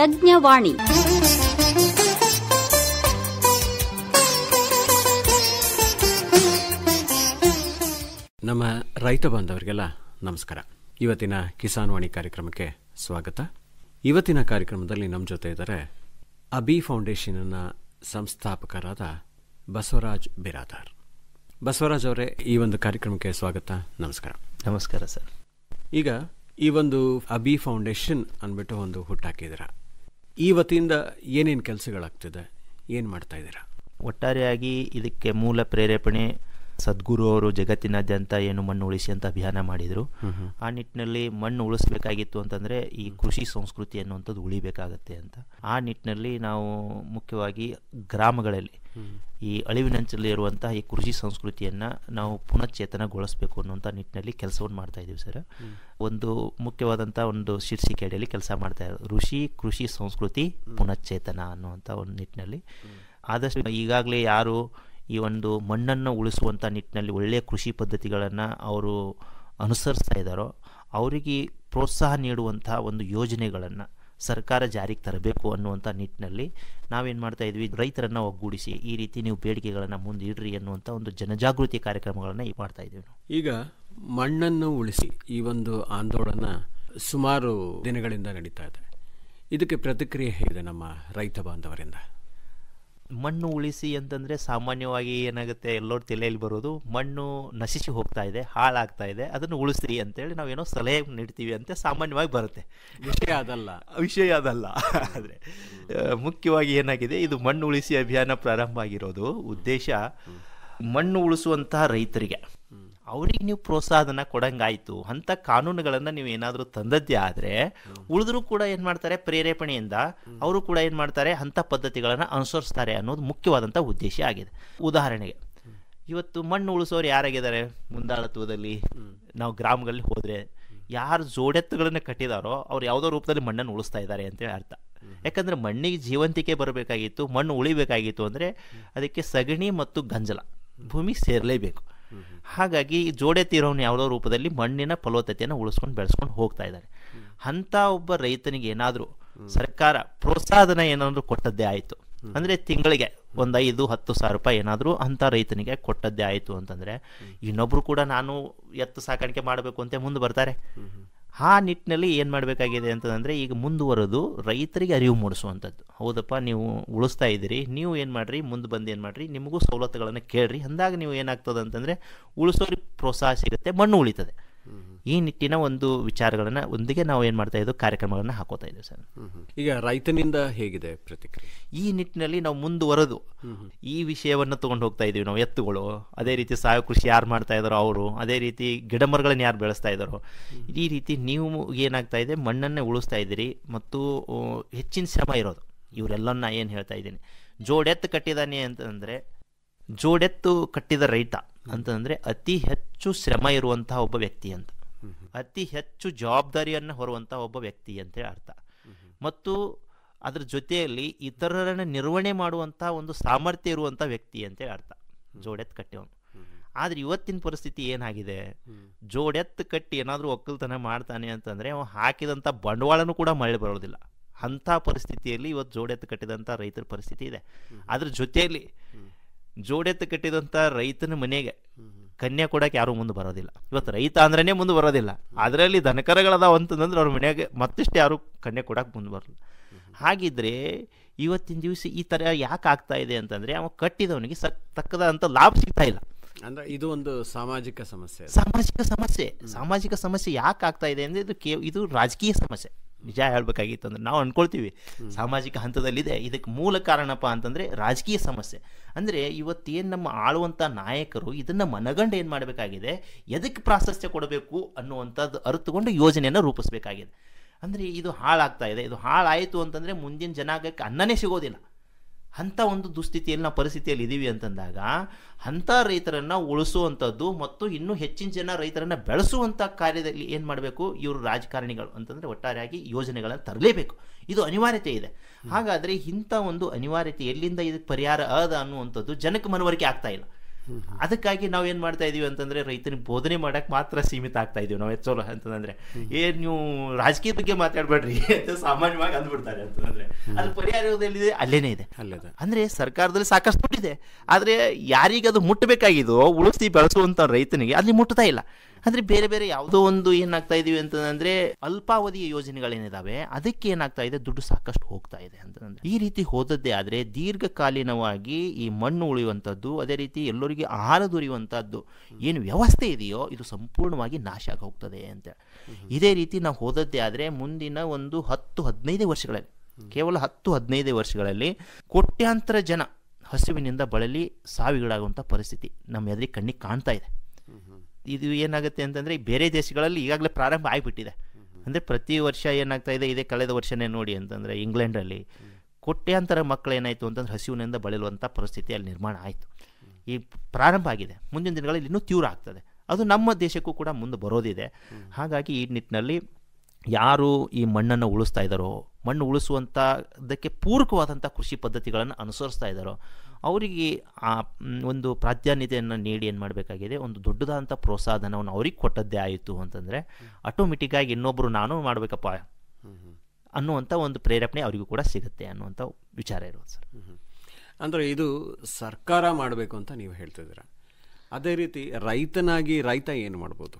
ತಜ್ಞವಾಣಿ ನಮ್ಮ ರೈತ ಬಾಂಧವರಿಗೆಲ್ಲ ನಮಸ್ಕಾರ ಇವತ್ತಿನ ಕಿಸಾನ್ ವಾಣಿ ಕಾರ್ಯಕ್ರಮಕ್ಕೆ ಸ್ವಾಗತ ಇವತ್ತಿನ ಕಾರ್ಯಕ್ರಮದಲ್ಲಿ ನಮ್ಮ ಜೊತೆ ಇದ್ದಾರೆ ಅಬಿ ಫೌಂಡೇಶನ್ನ ಸಂಸ್ಥಾಪಕರಾದ ಬಸವರಾಜ್ ಬಿರಾದಾರ್ ಬಸವರಾಜ್ ಅವರೇ ಈ ಒಂದು ಕಾರ್ಯಕ್ರಮಕ್ಕೆ ಸ್ವಾಗತ ನಮಸ್ಕಾರ ನಮಸ್ಕಾರ ಸರ್ ಈಗ ಈ ಒಂದು ಅಬಿ ಫೌಂಡೇಶನ್ ಅಂದ್ಬಿಟ್ಟು ಒಂದು ಹುಟ್ಟಾಕಿದ್ದೀರ ಈ ವತಿಯಿಂದ ಏನೇನು ಕೆಲಸಗಳಾಗ್ತಿದೆ ಏನು ಮಾಡ್ತಾ ಇದ್ದೀರಾ ಒಟ್ಟಾರೆಯಾಗಿ ಇದಕ್ಕೆ ಮೂಲ ಪ್ರೇರೇಪಣೆ ಸದ್ಗುರು ಅವರು ಜಗತ್ತಿನಾದ್ಯಂತ ಏನು ಮಣ್ಣು ಉಳಿಸಿ ಅಂತ ಅಭಿಯಾನ ಮಾಡಿದರು ಆ ನಿಟ್ಟಿನಲ್ಲಿ ಮಣ್ಣು ಉಳಿಸ್ಬೇಕಾಗಿತ್ತು ಅಂತಂದರೆ ಈ ಕೃಷಿ ಸಂಸ್ಕೃತಿ ಅನ್ನುವಂಥದ್ದು ಉಳಿಬೇಕಾಗತ್ತೆ ಅಂತ ಆ ನಿಟ್ಟಿನಲ್ಲಿ ನಾವು ಮುಖ್ಯವಾಗಿ ಗ್ರಾಮಗಳಲ್ಲಿ ಈ ಅಳಿವಿನಂಚಲ್ಲಿ ಇರುವಂತಹ ಈ ಕೃಷಿ ಸಂಸ್ಕೃತಿಯನ್ನು ನಾವು ಪುನಶ್ಚೇತನಗೊಳಿಸಬೇಕು ಅನ್ನುವಂಥ ನಿಟ್ಟಿನಲ್ಲಿ ಕೆಲಸವನ್ನು ಮಾಡ್ತಾ ಇದ್ದೀವಿ ಸರ್ ಒಂದು ಮುಖ್ಯವಾದಂಥ ಒಂದು ಶೀರ್ಷಿಕೆ ಅಡಿಯಲ್ಲಿ ಕೆಲಸ ಮಾಡ್ತಾ ಇರೋದು ಋಷಿ ಕೃಷಿ ಸಂಸ್ಕೃತಿ ಪುನಶ್ಚೇತನ ಅನ್ನುವಂಥ ಒಂದು ನಿಟ್ಟಿನಲ್ಲಿ ಆದಷ್ಟು ಈಗಾಗಲೇ ಯಾರು ಈ ಒಂದು ಮಣ್ಣನ್ನು ಉಳಿಸುವಂಥ ನಿಟ್ಟಿನಲ್ಲಿ ಒಳ್ಳೆಯ ಕೃಷಿ ಪದ್ಧತಿಗಳನ್ನು ಅವರು ಅನುಸರಿಸ್ತಾ ಇದ್ದಾರೋ ಅವರಿಗೆ ಪ್ರೋತ್ಸಾಹ ನೀಡುವಂಥ ಒಂದು ಯೋಜನೆಗಳನ್ನು ಸರ್ಕಾರ ಜಾರಿಗೆ ತರಬೇಕು ಅನ್ನುವಂಥ ನಿಟ್ಟಿನಲ್ಲಿ ನಾವೇನು ಮಾಡ್ತಾ ಇದ್ವಿ ರೈತರನ್ನು ಒಗ್ಗೂಡಿಸಿ ಈ ರೀತಿ ನೀವು ಬೇಡಿಕೆಗಳನ್ನು ಮುಂದೆ ಇಡ್ರಿ ಅನ್ನುವಂಥ ಒಂದು ಜನಜಾಗೃತಿ ಕಾರ್ಯಕ್ರಮಗಳನ್ನು ಈ ಮಾಡ್ತಾ ಇದ್ದೀವಿ ನಾವು ಈಗ ಮಣ್ಣನ್ನು ಉಳಿಸಿ ಈ ಒಂದು ಆಂದೋಲನ ಸುಮಾರು ದಿನಗಳಿಂದ ನಡೀತಾ ಇದೆ ಇದಕ್ಕೆ ಪ್ರತಿಕ್ರಿಯೆ ಹೇಗಿದೆ ನಮ್ಮ ರೈತ ಬಾಂಧವರಿಂದ ಮಣ್ಣು ಉಳಿಸಿ ಅಂತಂದರೆ ಸಾಮಾನ್ಯವಾಗಿ ಏನಾಗುತ್ತೆ ಎಲ್ಲರ ತಲೆಯಲ್ಲಿ ಬರೋದು ಮಣ್ಣು ನಶಿಸಿ ಹೋಗ್ತಾ ಇದೆ ಹಾಳಾಗ್ತಾ ಇದೆ ಅದನ್ನು ಉಳಿಸ್ರಿ ಅಂತೇಳಿ ನಾವೇನೋ ಸಲಹೆ ನೀಡ್ತೀವಿ ಅಂತ ಸಾಮಾನ್ಯವಾಗಿ ಬರುತ್ತೆ ವಿಷಯ ಅದಲ್ಲ ವಿಷಯ ಅದಲ್ಲ ಆದರೆ ಮುಖ್ಯವಾಗಿ ಏನಾಗಿದೆ ಇದು ಮಣ್ಣು ಉಳಿಸಿ ಅಭಿಯಾನ ಪ್ರಾರಂಭ ಆಗಿರೋದು ಉದ್ದೇಶ ಮಣ್ಣು ಉಳಿಸುವಂತಹ ರೈತರಿಗೆ ಅವ್ರಿಗೆ ನೀವು ಪ್ರೋತ್ಸಾಹನ ಕೊಡಂಗಾಯ್ತು ಅಂಥ ಕಾನೂನುಗಳನ್ನು ನೀವು ಏನಾದರೂ ತಂದದ್ದೇ ಆದರೆ ಉಳಿದ್ರು ಕೂಡ ಏನು ಮಾಡ್ತಾರೆ ಪ್ರೇರೇಪಣೆಯಿಂದ ಅವರು ಕೂಡ ಏನು ಮಾಡ್ತಾರೆ ಅಂಥ ಪದ್ಧತಿಗಳನ್ನು ಅನುಸರಿಸ್ತಾರೆ ಅನ್ನೋದು ಮುಖ್ಯವಾದಂಥ ಉದ್ದೇಶ ಆಗಿದೆ ಉದಾಹರಣೆಗೆ ಇವತ್ತು ಮಣ್ಣು ಉಳಿಸೋರು ಯಾರಾಗಿದ್ದಾರೆ ಮುಂದಾಳತ್ವದಲ್ಲಿ ನಾವು ಗ್ರಾಮಗಳಲ್ಲಿ ಹೋದರೆ ಯಾರು ಜೋಡೆತ್ತುಗಳನ್ನು ಕಟ್ಟಿದಾರೋ ಅವ್ರು ಯಾವುದೋ ರೂಪದಲ್ಲಿ ಮಣ್ಣನ್ನು ಉಳಿಸ್ತಾ ಇದ್ದಾರೆ ಅಂತೇಳಿ ಅರ್ಥ ಯಾಕಂದರೆ ಮಣ್ಣಿಗೆ ಜೀವಂತಿಕೆ ಬರಬೇಕಾಗಿತ್ತು ಮಣ್ಣು ಉಳಿಬೇಕಾಗಿತ್ತು ಅಂದರೆ ಅದಕ್ಕೆ ಸಗಣಿ ಮತ್ತು ಗಂಜಲ ಭೂಮಿ ಸೇರಲೇಬೇಕು ಹಾಗಾಗಿ ಜೋಡೆತ್ತಿರೋನು ಯಾವುದೋ ರೂಪದಲ್ಲಿ ಮಣ್ಣಿನ ಫಲವತ್ತತೆಯನ್ನು ಉಳಿಸ್ಕೊಂಡು ಬೆಳೆಸ್ಕೊಂಡು ಹೋಗ್ತಾ ಇದ್ದಾರೆ ಅಂಥ ಒಬ್ಬ ರೈತನಿಗೆ ಏನಾದರೂ ಸರ್ಕಾರ ಪ್ರೋತ್ಸಾಹನ ಏನಾದರೂ ಕೊಟ್ಟದ್ದೇ ಆಯಿತು ಅಂದರೆ ತಿಂಗಳಿಗೆ ಒಂದು ಐದು ಹತ್ತು ಸಾವಿರ ರೂಪಾಯಿ ಏನಾದರೂ ಅಂಥ ರೈತನಿಗೆ ಕೊಟ್ಟದ್ದೇ ಆಯಿತು ಅಂತಂದರೆ ಇನ್ನೊಬ್ಬರು ಕೂಡ ನಾನು ಎತ್ತು ಸಾಕಾಣಿಕೆ ಮಾಡಬೇಕು ಅಂತ ಮುಂದೆ ಬರ್ತಾರೆ ಆ ನಿಟ್ಟಿನಲ್ಲಿ ಏನು ಮಾಡಬೇಕಾಗಿದೆ ಅಂತಂದರೆ ಈಗ ಮುಂದುವರೆದು ರೈತರಿಗೆ ಅರಿವು ಮೂಡಿಸುವಂಥದ್ದು ಹೌದಪ್ಪ ನೀವು ಉಳಿಸ್ತಾ ಇದ್ದೀರಿ ನೀವು ಏನು ಮಾಡಿರಿ ಮುಂದೆ ಬಂದು ಏನು ಮಾಡಿರಿ ನಿಮಗೂ ಸವಲತ್ತುಗಳನ್ನು ಕೇಳ್ರಿ ಅಂದಾಗ ನೀವು ಏನಾಗ್ತದೆ ಅಂತಂದರೆ ಉಳಿಸೋರಿಗೆ ಪ್ರೋತ್ಸಾಹ ಸಿಗುತ್ತೆ ಮಣ್ಣು ಉಳಿತದೆ ಈ ನಿಟ್ಟಿನ ಒಂದು ವಿಚಾರಗಳನ್ನು ಒಂದಿಗೆ ನಾವು ಏನು ಮಾಡ್ತಾ ಇದ್ದೀವಿ ಕಾರ್ಯಕ್ರಮಗಳನ್ನು ಹಾಕೋತಾ ಇದ್ದೀವಿ ಸರ್ ಈಗ ರೈತನಿಂದ ಹೇಗಿದೆ ಪ್ರತಿಕ್ರಿಯೆ ಈ ನಿಟ್ಟಿನಲ್ಲಿ ನಾವು ಮುಂದುವರೆದು ಈ ವಿಷಯವನ್ನು ತೊಗೊಂಡು ಹೋಗ್ತಾ ಇದ್ದೀವಿ ನಾವು ಎತ್ತುಗಳು ಅದೇ ರೀತಿ ಸಾವಯವ ಕೃಷಿ ಯಾರು ಮಾಡ್ತಾ ಇದ್ದಾರೋ ಅವರು ಅದೇ ರೀತಿ ಗಿಡ ಮರಗಳನ್ನ ಯಾರು ಬೆಳೆಸ್ತಾ ಇದ್ದಾರೋ ಈ ರೀತಿ ನೀವು ಏನಾಗ್ತಾ ಇದೆ ಮಣ್ಣನ್ನೇ ಉಳಿಸ್ತಾ ಇದ್ದೀರಿ ಮತ್ತು ಹೆಚ್ಚಿನ ಶ್ರಮ ಇರೋದು ಇವರೆಲ್ಲನ್ನ ಏನು ಹೇಳ್ತಾ ಇದ್ದೀನಿ ಜೋಡೆತ್ತು ಕಟ್ಟಿದಾನೆ ಅಂತಂದರೆ ಜೋಡೆತ್ತು ಕಟ್ಟಿದ ರೈತ ಅಂತಂದರೆ ಅತಿ ಹೆಚ್ಚು ಶ್ರಮ ಇರುವಂತಹ ಒಬ್ಬ ವ್ಯಕ್ತಿ ಅಂತ ಅತಿ ಹೆಚ್ಚು ಜವಾಬ್ದಾರಿಯನ್ನು ಹೊರುವಂತಹ ಒಬ್ಬ ವ್ಯಕ್ತಿ ಅಂತೇಳಿ ಅರ್ಥ ಮತ್ತು ಅದರ ಜೊತೆಯಲ್ಲಿ ಇತರರನ್ನು ನಿರ್ವಹಣೆ ಮಾಡುವಂಥ ಒಂದು ಸಾಮರ್ಥ್ಯ ಇರುವಂಥ ವ್ಯಕ್ತಿ ಅಂತೇಳಿ ಅರ್ಥ ಜೋಡೆತ್ತು ಕಟ್ಟಿಯವನು ಆದರೆ ಇವತ್ತಿನ ಪರಿಸ್ಥಿತಿ ಏನಾಗಿದೆ ಜೋಡೆತ್ತು ಕಟ್ಟಿ ಏನಾದರೂ ಒಕ್ಕಲ್ತನ ಮಾಡ್ತಾನೆ ಅಂತಂದರೆ ಅವ ಹಾಕಿದಂಥ ಬಂಡವಾಳನೂ ಕೂಡ ಮಳೆ ಬರೋದಿಲ್ಲ ಅಂಥ ಪರಿಸ್ಥಿತಿಯಲ್ಲಿ ಇವತ್ತು ಜೋಡೆತ್ತು ಕಟ್ಟಿದಂಥ ರೈತರ ಪರಿಸ್ಥಿತಿ ಇದೆ ಅದ್ರ ಜೊತೆಯಲ್ಲಿ ಜೋಡೆತ್ತು ಕಟ್ಟಿದಂಥ ರೈತನ ಮನೆಗೆ ಕನ್ಯಾ ಕೊಡಕ್ಕೆ ಯಾರೂ ಮುಂದೆ ಬರೋದಿಲ್ಲ ಇವತ್ತು ರೈತ ಅಂದ್ರೇ ಮುಂದೆ ಬರೋದಿಲ್ಲ ಅದರಲ್ಲಿ ದನಕರಗಳದಾವ ಅಂತಂದ್ರೆ ಅವ್ರ ಮನೆಯಾಗೆ ಮತ್ತಿಷ್ಟು ಯಾರು ಕನ್ಯಾ ಕೊಡಕ್ಕೆ ಮುಂದೆ ಬರಲ್ಲ ಹಾಗಿದ್ರೆ ಇವತ್ತಿನ ದಿವಸ ಈ ಥರ ಯಾಕೆ ಆಗ್ತಾ ಇದೆ ಅಂತಂದರೆ ಅವ ಕಟ್ಟಿದವನಿಗೆ ಸಕ್ ತಕ್ಕದಂಥ ಲಾಭ ಸಿಗ್ತಾ ಇಲ್ಲ ಅಂದ್ರೆ ಇದು ಒಂದು ಸಾಮಾಜಿಕ ಸಮಸ್ಯೆ ಸಾಮಾಜಿಕ ಸಮಸ್ಯೆ ಸಾಮಾಜಿಕ ಸಮಸ್ಯೆ ಯಾಕೆ ಆಗ್ತಾ ಇದೆ ಅಂದರೆ ಇದು ಕೇ ಇದು ರಾಜಕೀಯ ಸಮಸ್ಯೆ ನಿಜ ಹೇಳ್ಬೇಕಾಗಿತ್ತು ಅಂದ್ರೆ ನಾವು ಅನ್ಕೊಳ್ತೀವಿ ಸಾಮಾಜಿಕ ಹಂತದಲ್ಲಿದೆ ಇದಕ್ಕೆ ಮೂಲ ಕಾರಣಪ್ಪ ಅಂತಂದರೆ ರಾಜಕೀಯ ಸಮಸ್ಯೆ ಅಂದರೆ ಇವತ್ತೇನು ನಮ್ಮ ಆಳುವಂಥ ನಾಯಕರು ಇದನ್ನು ಮನಗಂಡು ಏನು ಮಾಡಬೇಕಾಗಿದೆ ಎದಕ್ಕೆ ಪ್ರಾಶಸ್ತ್ಯ ಕೊಡಬೇಕು ಅನ್ನುವಂಥದ್ದು ಅರ್ಥಕೊಂಡು ಯೋಜನೆಯನ್ನು ರೂಪಿಸಬೇಕಾಗಿದೆ ಅಂದರೆ ಇದು ಹಾಳಾಗ್ತಾ ಇದೆ ಇದು ಹಾಳಾಯಿತು ಅಂತಂದರೆ ಮುಂದಿನ ಜನಾಂಗಕ್ಕೆ ಅನ್ನನೇ ಸಿಗೋದಿಲ್ಲ ಅಂಥ ಒಂದು ದುಸ್ಥಿತಿಯಲ್ಲಿ ನಾವು ಪರಿಸ್ಥಿತಿಯಲ್ಲಿ ಇದ್ದೀವಿ ಅಂತಂದಾಗ ಅಂಥ ರೈತರನ್ನು ಉಳಿಸುವಂಥದ್ದು ಮತ್ತು ಇನ್ನೂ ಹೆಚ್ಚಿನ ಜನ ರೈತರನ್ನು ಬೆಳೆಸುವಂಥ ಕಾರ್ಯದಲ್ಲಿ ಏನು ಮಾಡಬೇಕು ಇವರು ರಾಜಕಾರಣಿಗಳು ಅಂತಂದರೆ ಒಟ್ಟಾರೆಯಾಗಿ ಯೋಜನೆಗಳನ್ನು ತರಲೇಬೇಕು ಇದು ಅನಿವಾರ್ಯತೆ ಇದೆ ಹಾಗಾದರೆ ಇಂಥ ಒಂದು ಅನಿವಾರ್ಯತೆ ಎಲ್ಲಿಂದ ಇದಕ್ಕೆ ಪರಿಹಾರ ಅದ ಅನ್ನುವಂಥದ್ದು ಜನಕ್ಕೆ ಮನವರಿಕೆ ಆಗ್ತಾ ಇಲ್ಲ ಅದಕ್ಕಾಗಿ ನಾವು ಏನು ಮಾಡ್ತಾ ಇದೀವಿ ಅಂತಂದ್ರೆ ರೈತನಿಗೆ ಬೋಧನೆ ಮಾಡಕ್ ಮಾತ್ರ ಸೀಮಿತ ಆಗ್ತಾ ಇದೀವಿ ನಾವು ಹೆಚ್ಚೋಲ್ಲ ಅಂತಂದ್ರೆ ಏನ್ ನೀವು ರಾಜಕೀಯ ಬಗ್ಗೆ ಮಾತಾಡ್ಬೇಡ್ರಿ ಅಂತ ಸಾಮಾನ್ಯವಾಗಿ ಅಂದ್ಬಿಡ್ತಾರೆ ಅಂತಂದ್ರೆ ಅದ್ರ ಪರಿಹಾರ ಎಲ್ಲಿದೆ ಅಲ್ಲೇನೇ ಇದೆ ಅಲ್ಲಿದೆ ಅಂದ್ರೆ ಸರ್ಕಾರದಲ್ಲಿ ಸಾಕಷ್ಟು ದುಡ್ಡಿದೆ ಆದ್ರೆ ಯಾರಿಗೆ ಅದು ಮುಟ್ಟಬೇಕಾಗಿದೋ ಉಳಿಸಿ ಬೆಳೆಸುವಂತ ರೈತನಿಗೆ ಅಲ್ಲಿ ಮುಟ್ತಾ ಇಲ್ಲ ಅಂದ್ರೆ ಬೇರೆ ಬೇರೆ ಯಾವುದೋ ಒಂದು ಏನಾಗ್ತಾ ಇದೀವಿ ಅಂತಂದ್ರೆ ಅಲ್ಪಾವಧಿಯ ಯೋಜನೆಗಳೇನಿದಾವೆ ಅದಕ್ಕೆ ಏನಾಗ್ತಾ ಇದೆ ದುಡ್ಡು ಸಾಕಷ್ಟು ಹೋಗ್ತಾ ಇದೆ ಅಂತಂದ್ರೆ ಈ ರೀತಿ ಹೋದದ್ದೇ ಆದ್ರೆ ದೀರ್ಘಕಾಲೀನವಾಗಿ ಈ ಮಣ್ಣು ಉಳಿಯುವಂಥದ್ದು ಅದೇ ರೀತಿ ಎಲ್ಲರಿಗೆ ಆಹಾರ ದೊರೆಯುವಂಥದ್ದು ಏನು ವ್ಯವಸ್ಥೆ ಇದೆಯೋ ಇದು ಸಂಪೂರ್ಣವಾಗಿ ನಾಶ ಆಗಿ ಹೋಗ್ತದೆ ಅಂತ ಇದೇ ರೀತಿ ನಾವು ಹೋದದ್ದೇ ಆದ್ರೆ ಮುಂದಿನ ಒಂದು ಹತ್ತು ಹದಿನೈದು ವರ್ಷಗಳಲ್ಲಿ ಕೇವಲ ಹತ್ತು ಹದಿನೈದು ವರ್ಷಗಳಲ್ಲಿ ಕೋಟ್ಯಾಂತರ ಜನ ಹಸಿವಿನಿಂದ ಬಳಲಿ ಸಾವಿಗೀಡಾಗುವಂಥ ಪರಿಸ್ಥಿತಿ ನಮ್ಮ ಎದುರಿಗೆ ಕಣ್ಣಿಗೆ ಕಾಣ್ತಾ ಇದೆ ಇದು ಏನಾಗುತ್ತೆ ಅಂತಂದರೆ ಬೇರೆ ದೇಶಗಳಲ್ಲಿ ಈಗಾಗಲೇ ಪ್ರಾರಂಭ ಆಗಿಬಿಟ್ಟಿದೆ ಅಂದರೆ ಪ್ರತಿ ವರ್ಷ ಏನಾಗ್ತಾ ಇದೆ ಇದೇ ಕಳೆದ ವರ್ಷನೇ ನೋಡಿ ಅಂತಂದರೆ ಇಂಗ್ಲೆಂಡಲ್ಲಿ ಕೋಟ್ಯಾಂತರ ಮಕ್ಕಳು ಏನಾಯಿತು ಅಂತಂದ್ರೆ ಹಸಿವಿನಿಂದ ಬಳಲುವಂಥ ಪರಿಸ್ಥಿತಿ ಅಲ್ಲಿ ನಿರ್ಮಾಣ ಆಯಿತು ಈ ಪ್ರಾರಂಭ ಆಗಿದೆ ಮುಂದಿನ ದಿನಗಳಲ್ಲಿ ಇನ್ನೂ ತೀವ್ರ ಆಗ್ತದೆ ಅದು ನಮ್ಮ ದೇಶಕ್ಕೂ ಕೂಡ ಮುಂದೆ ಬರೋದಿದೆ ಹಾಗಾಗಿ ಈ ನಿಟ್ಟಿನಲ್ಲಿ ಯಾರು ಈ ಮಣ್ಣನ್ನು ಉಳಿಸ್ತಾ ಇದ್ದಾರೋ ಮಣ್ಣು ಉಳಿಸುವಂಥದ್ದಕ್ಕೆ ಪೂರಕವಾದಂಥ ಕೃಷಿ ಪದ್ಧತಿಗಳನ್ನು ಅನುಸರಿಸ್ತಾ ಇದ್ದಾರೋ ಅವರಿಗೆ ಆ ಮ್, ಒಂದು ಪ್ರಾಧಾನ್ಯತೆಯನ್ನು ನೀಡಿ ಏನು ಮಾಡಬೇಕಾಗಿದೆ ಒಂದು ದೊಡ್ಡದಾದಂಥ ಪ್ರೋತ್ಸಾಹಧನವನ್ನು ಅವ್ರಿಗೆ ಕೊಟ್ಟದ್ದೇ ಆಯಿತು ಅಂತಂದರೆ ಆಟೋಮೆಟಿಕ್ಕಾಗಿ ಇನ್ನೊಬ್ಬರು ನಾನು ಮಾಡಬೇಕಪ್ಪ ಅನ್ನುವಂಥ ಒಂದು ಪ್ರೇರೇಪಣೆ ಅವರಿಗೂ ಕೂಡ ಸಿಗುತ್ತೆ ಅನ್ನುವಂಥ ವಿಚಾರ ಇರೋದು ಸರ್ ಅಂದರೆ ಇದು ಸರ್ಕಾರ ಮಾಡಬೇಕು ಅಂತ ನೀವು ಹೇಳ್ತಿದ್ದೀರಾ ಅದೇ ರೀತಿ ರೈತನಾಗಿ ರೈತ ಏನು ಮಾಡ್ಬೋದು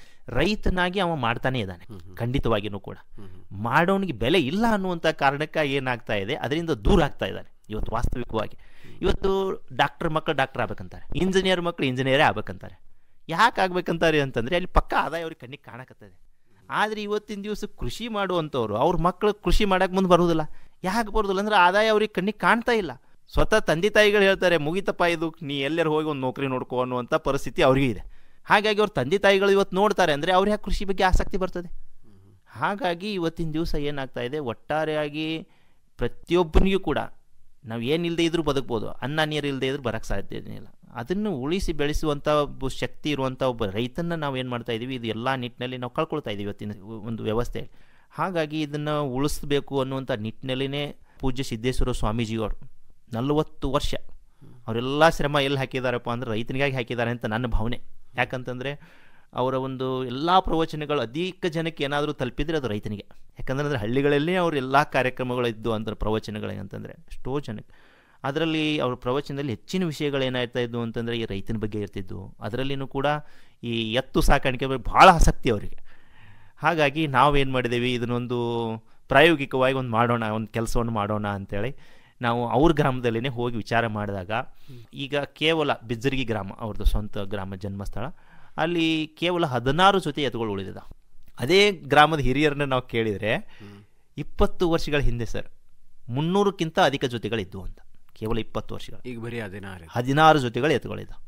ರೈತನಾಗಿ ಅವ ಮಾಡ್ತಾನೆ ಇದ್ದಾನೆ ಖಂಡಿತವಾಗಿಯೂ ಕೂಡ ಮಾಡೋನಿಗೆ ಬೆಲೆ ಇಲ್ಲ ಅನ್ನುವಂಥ ಕಾರಣಕ್ಕೆ ಏನಾಗ್ತಾ ಇದೆ ಅದರಿಂದ ದೂರ ಆಗ್ತಾ ಇದ್ದಾನೆ ಇವತ್ತು ವಾಸ್ತವಿಕವಾಗಿ ಇವತ್ತು ಡಾಕ್ಟರ್ ಮಕ್ಕಳು ಡಾಕ್ಟರ್ ಆಗ್ಬೇಕಂತಾರೆ ಇಂಜಿನಿಯರ್ ಮಕ್ಕಳು ಇಂಜಿನಿಯರೇ ಆಗ್ಬೇಕಂತಾರೆ ಯಾಕೆ ಆಗ್ಬೇಕಂತಾರೆ ಅಂತಂದರೆ ಅಲ್ಲಿ ಪಕ್ಕ ಆದಾಯ ಅವ್ರಿಗೆ ಕಣ್ಣಿಗೆ ಕಾಣಕತ್ತದೆ ಆದರೆ ಇವತ್ತಿನ ದಿವಸ ಕೃಷಿ ಮಾಡುವಂಥವ್ರು ಅವ್ರ ಮಕ್ಕಳು ಕೃಷಿ ಮಾಡಕ್ಕೆ ಮುಂದೆ ಬರೋದಿಲ್ಲ ಯಾಕೆ ಬರೋದಿಲ್ಲ ಅಂದ್ರೆ ಆದಾಯ ಅವ್ರಿಗೆ ಕಣ್ಣಿಗೆ ಕಾಣ್ತಾ ಇಲ್ಲ ಸ್ವತಃ ತಂದೆ ತಾಯಿಗಳು ಹೇಳ್ತಾರೆ ಮುಗಿತಪ್ಪ ಇದು ನೀ ಎಲ್ಲರೂ ಹೋಗಿ ಒಂದು ನೌಕರಿ ನೋಡ್ಕೋ ಅನ್ನುವಂಥ ಪರಿಸ್ಥಿತಿ ಅವ್ರಿಗೆ ಇದೆ ಹಾಗಾಗಿ ಅವ್ರ ತಂದೆ ತಾಯಿಗಳು ಇವತ್ತು ನೋಡ್ತಾರೆ ಅಂದರೆ ಅವ್ರ ಯಾಕೆ ಕೃಷಿ ಬಗ್ಗೆ ಆಸಕ್ತಿ ಬರ್ತದೆ ಹಾಗಾಗಿ ಇವತ್ತಿನ ದಿವಸ ಏನಾಗ್ತಾ ಇದೆ ಒಟ್ಟಾರೆಯಾಗಿ ಪ್ರತಿಯೊಬ್ಬನಿಗೂ ಕೂಡ ನಾವು ಏನಿಲ್ಲದೆ ಇದ್ರೂ ಬದುಕ್ಬೋದು ಅನ್ನ ನೀರು ಇಲ್ಲದೆ ಇದ್ರೂ ಬರೋಕ್ಕೆ ಸಾಧ್ಯ ಇಲ್ಲ ಅದನ್ನು ಉಳಿಸಿ ಬೆಳೆಸುವಂಥ ಒಬ್ಬ ಶಕ್ತಿ ಇರುವಂಥ ಒಬ್ಬ ರೈತನ ನಾವು ಏನು ಮಾಡ್ತಾ ಇದ್ದೀವಿ ಇದು ಎಲ್ಲ ನಿಟ್ಟಿನಲ್ಲಿ ನಾವು ಕಳ್ಕೊಳ್ತಾ ಇದ್ದೀವಿ ಇವತ್ತಿನ ಒಂದು ವ್ಯವಸ್ಥೆ ಹಾಗಾಗಿ ಇದನ್ನು ಉಳಿಸ್ಬೇಕು ಅನ್ನುವಂಥ ನಿಟ್ಟಿನಲ್ಲಿನೇ ಪೂಜ್ಯ ಸಿದ್ದೇಶ್ವರ ಸ್ವಾಮೀಜಿಯವರು ನಲವತ್ತು ವರ್ಷ ಅವರೆಲ್ಲ ಶ್ರಮ ಎಲ್ಲಿ ಹಾಕಿದಾರಪ್ಪ ಅಂದ್ರೆ ರೈತನಿಗಾಗಿ ಹಾಕಿದ್ದಾರೆ ಅಂತ ನನ್ನ ಭಾವನೆ ಯಾಕಂತಂದರೆ ಅವರ ಒಂದು ಎಲ್ಲ ಪ್ರವಚನಗಳು ಅಧಿಕ ಜನಕ್ಕೆ ಏನಾದರೂ ತಲುಪಿದರೆ ಅದು ರೈತನಿಗೆ ಯಾಕಂದ್ರೆ ಅಂದರೆ ಹಳ್ಳಿಗಳಲ್ಲಿ ಅವ್ರ ಎಲ್ಲ ಕಾರ್ಯಕ್ರಮಗಳು ಇದ್ದು ಅಂತ ಪ್ರವಚನಗಳಿಗೆ ಅಂತಂದರೆ ಎಷ್ಟೋ ಜನಕ್ಕೆ ಅದರಲ್ಲಿ ಅವ್ರ ಪ್ರವಚನದಲ್ಲಿ ಹೆಚ್ಚಿನ ವಿಷಯಗಳು ಏನಾಗ್ತಾ ಇದ್ವು ಅಂತಂದರೆ ಈ ರೈತನ ಬಗ್ಗೆ ಇರ್ತಿದ್ವು ಅದರಲ್ಲಿನೂ ಕೂಡ ಈ ಎತ್ತು ಸಾಕಾಣಿಕೆ ಬಗ್ಗೆ ಭಾಳ ಆಸಕ್ತಿ ಅವರಿಗೆ ಹಾಗಾಗಿ ನಾವೇನು ಮಾಡಿದ್ದೀವಿ ಇದನ್ನೊಂದು ಪ್ರಾಯೋಗಿಕವಾಗಿ ಒಂದು ಮಾಡೋಣ ಒಂದು ಕೆಲಸವನ್ನು ಮಾಡೋಣ ಅಂತೇಳಿ ನಾವು ಅವ್ರ ಗ್ರಾಮದಲ್ಲಿನೇ ಹೋಗಿ ವಿಚಾರ ಮಾಡಿದಾಗ ಈಗ ಕೇವಲ ಬಿಜ್ಜರ್ಗಿ ಗ್ರಾಮ ಅವ್ರದ್ದು ಸ್ವಂತ ಗ್ರಾಮ ಜನ್ಮಸ್ಥಳ ಅಲ್ಲಿ ಕೇವಲ ಹದಿನಾರು ಜೊತೆ ಎತ್ತುಗಳು ಉಳಿದಿದ ಅದೇ ಗ್ರಾಮದ ಹಿರಿಯರನ್ನ ನಾವು ಕೇಳಿದರೆ ಇಪ್ಪತ್ತು ವರ್ಷಗಳ ಹಿಂದೆ ಸರ್ ಮುನ್ನೂರಕ್ಕಿಂತ ಅಧಿಕ ಜೊತೆಗಳಿದ್ವು ಅಂತ ಕೇವಲ ಇಪ್ಪತ್ತು ವರ್ಷಗಳು ಈಗ ಬರೀ ಹದಿನಾರು ಹದಿನಾರು ಜೊತೆಗಳು ಎತ್ತುಗಳಿದ್ದಾವೆ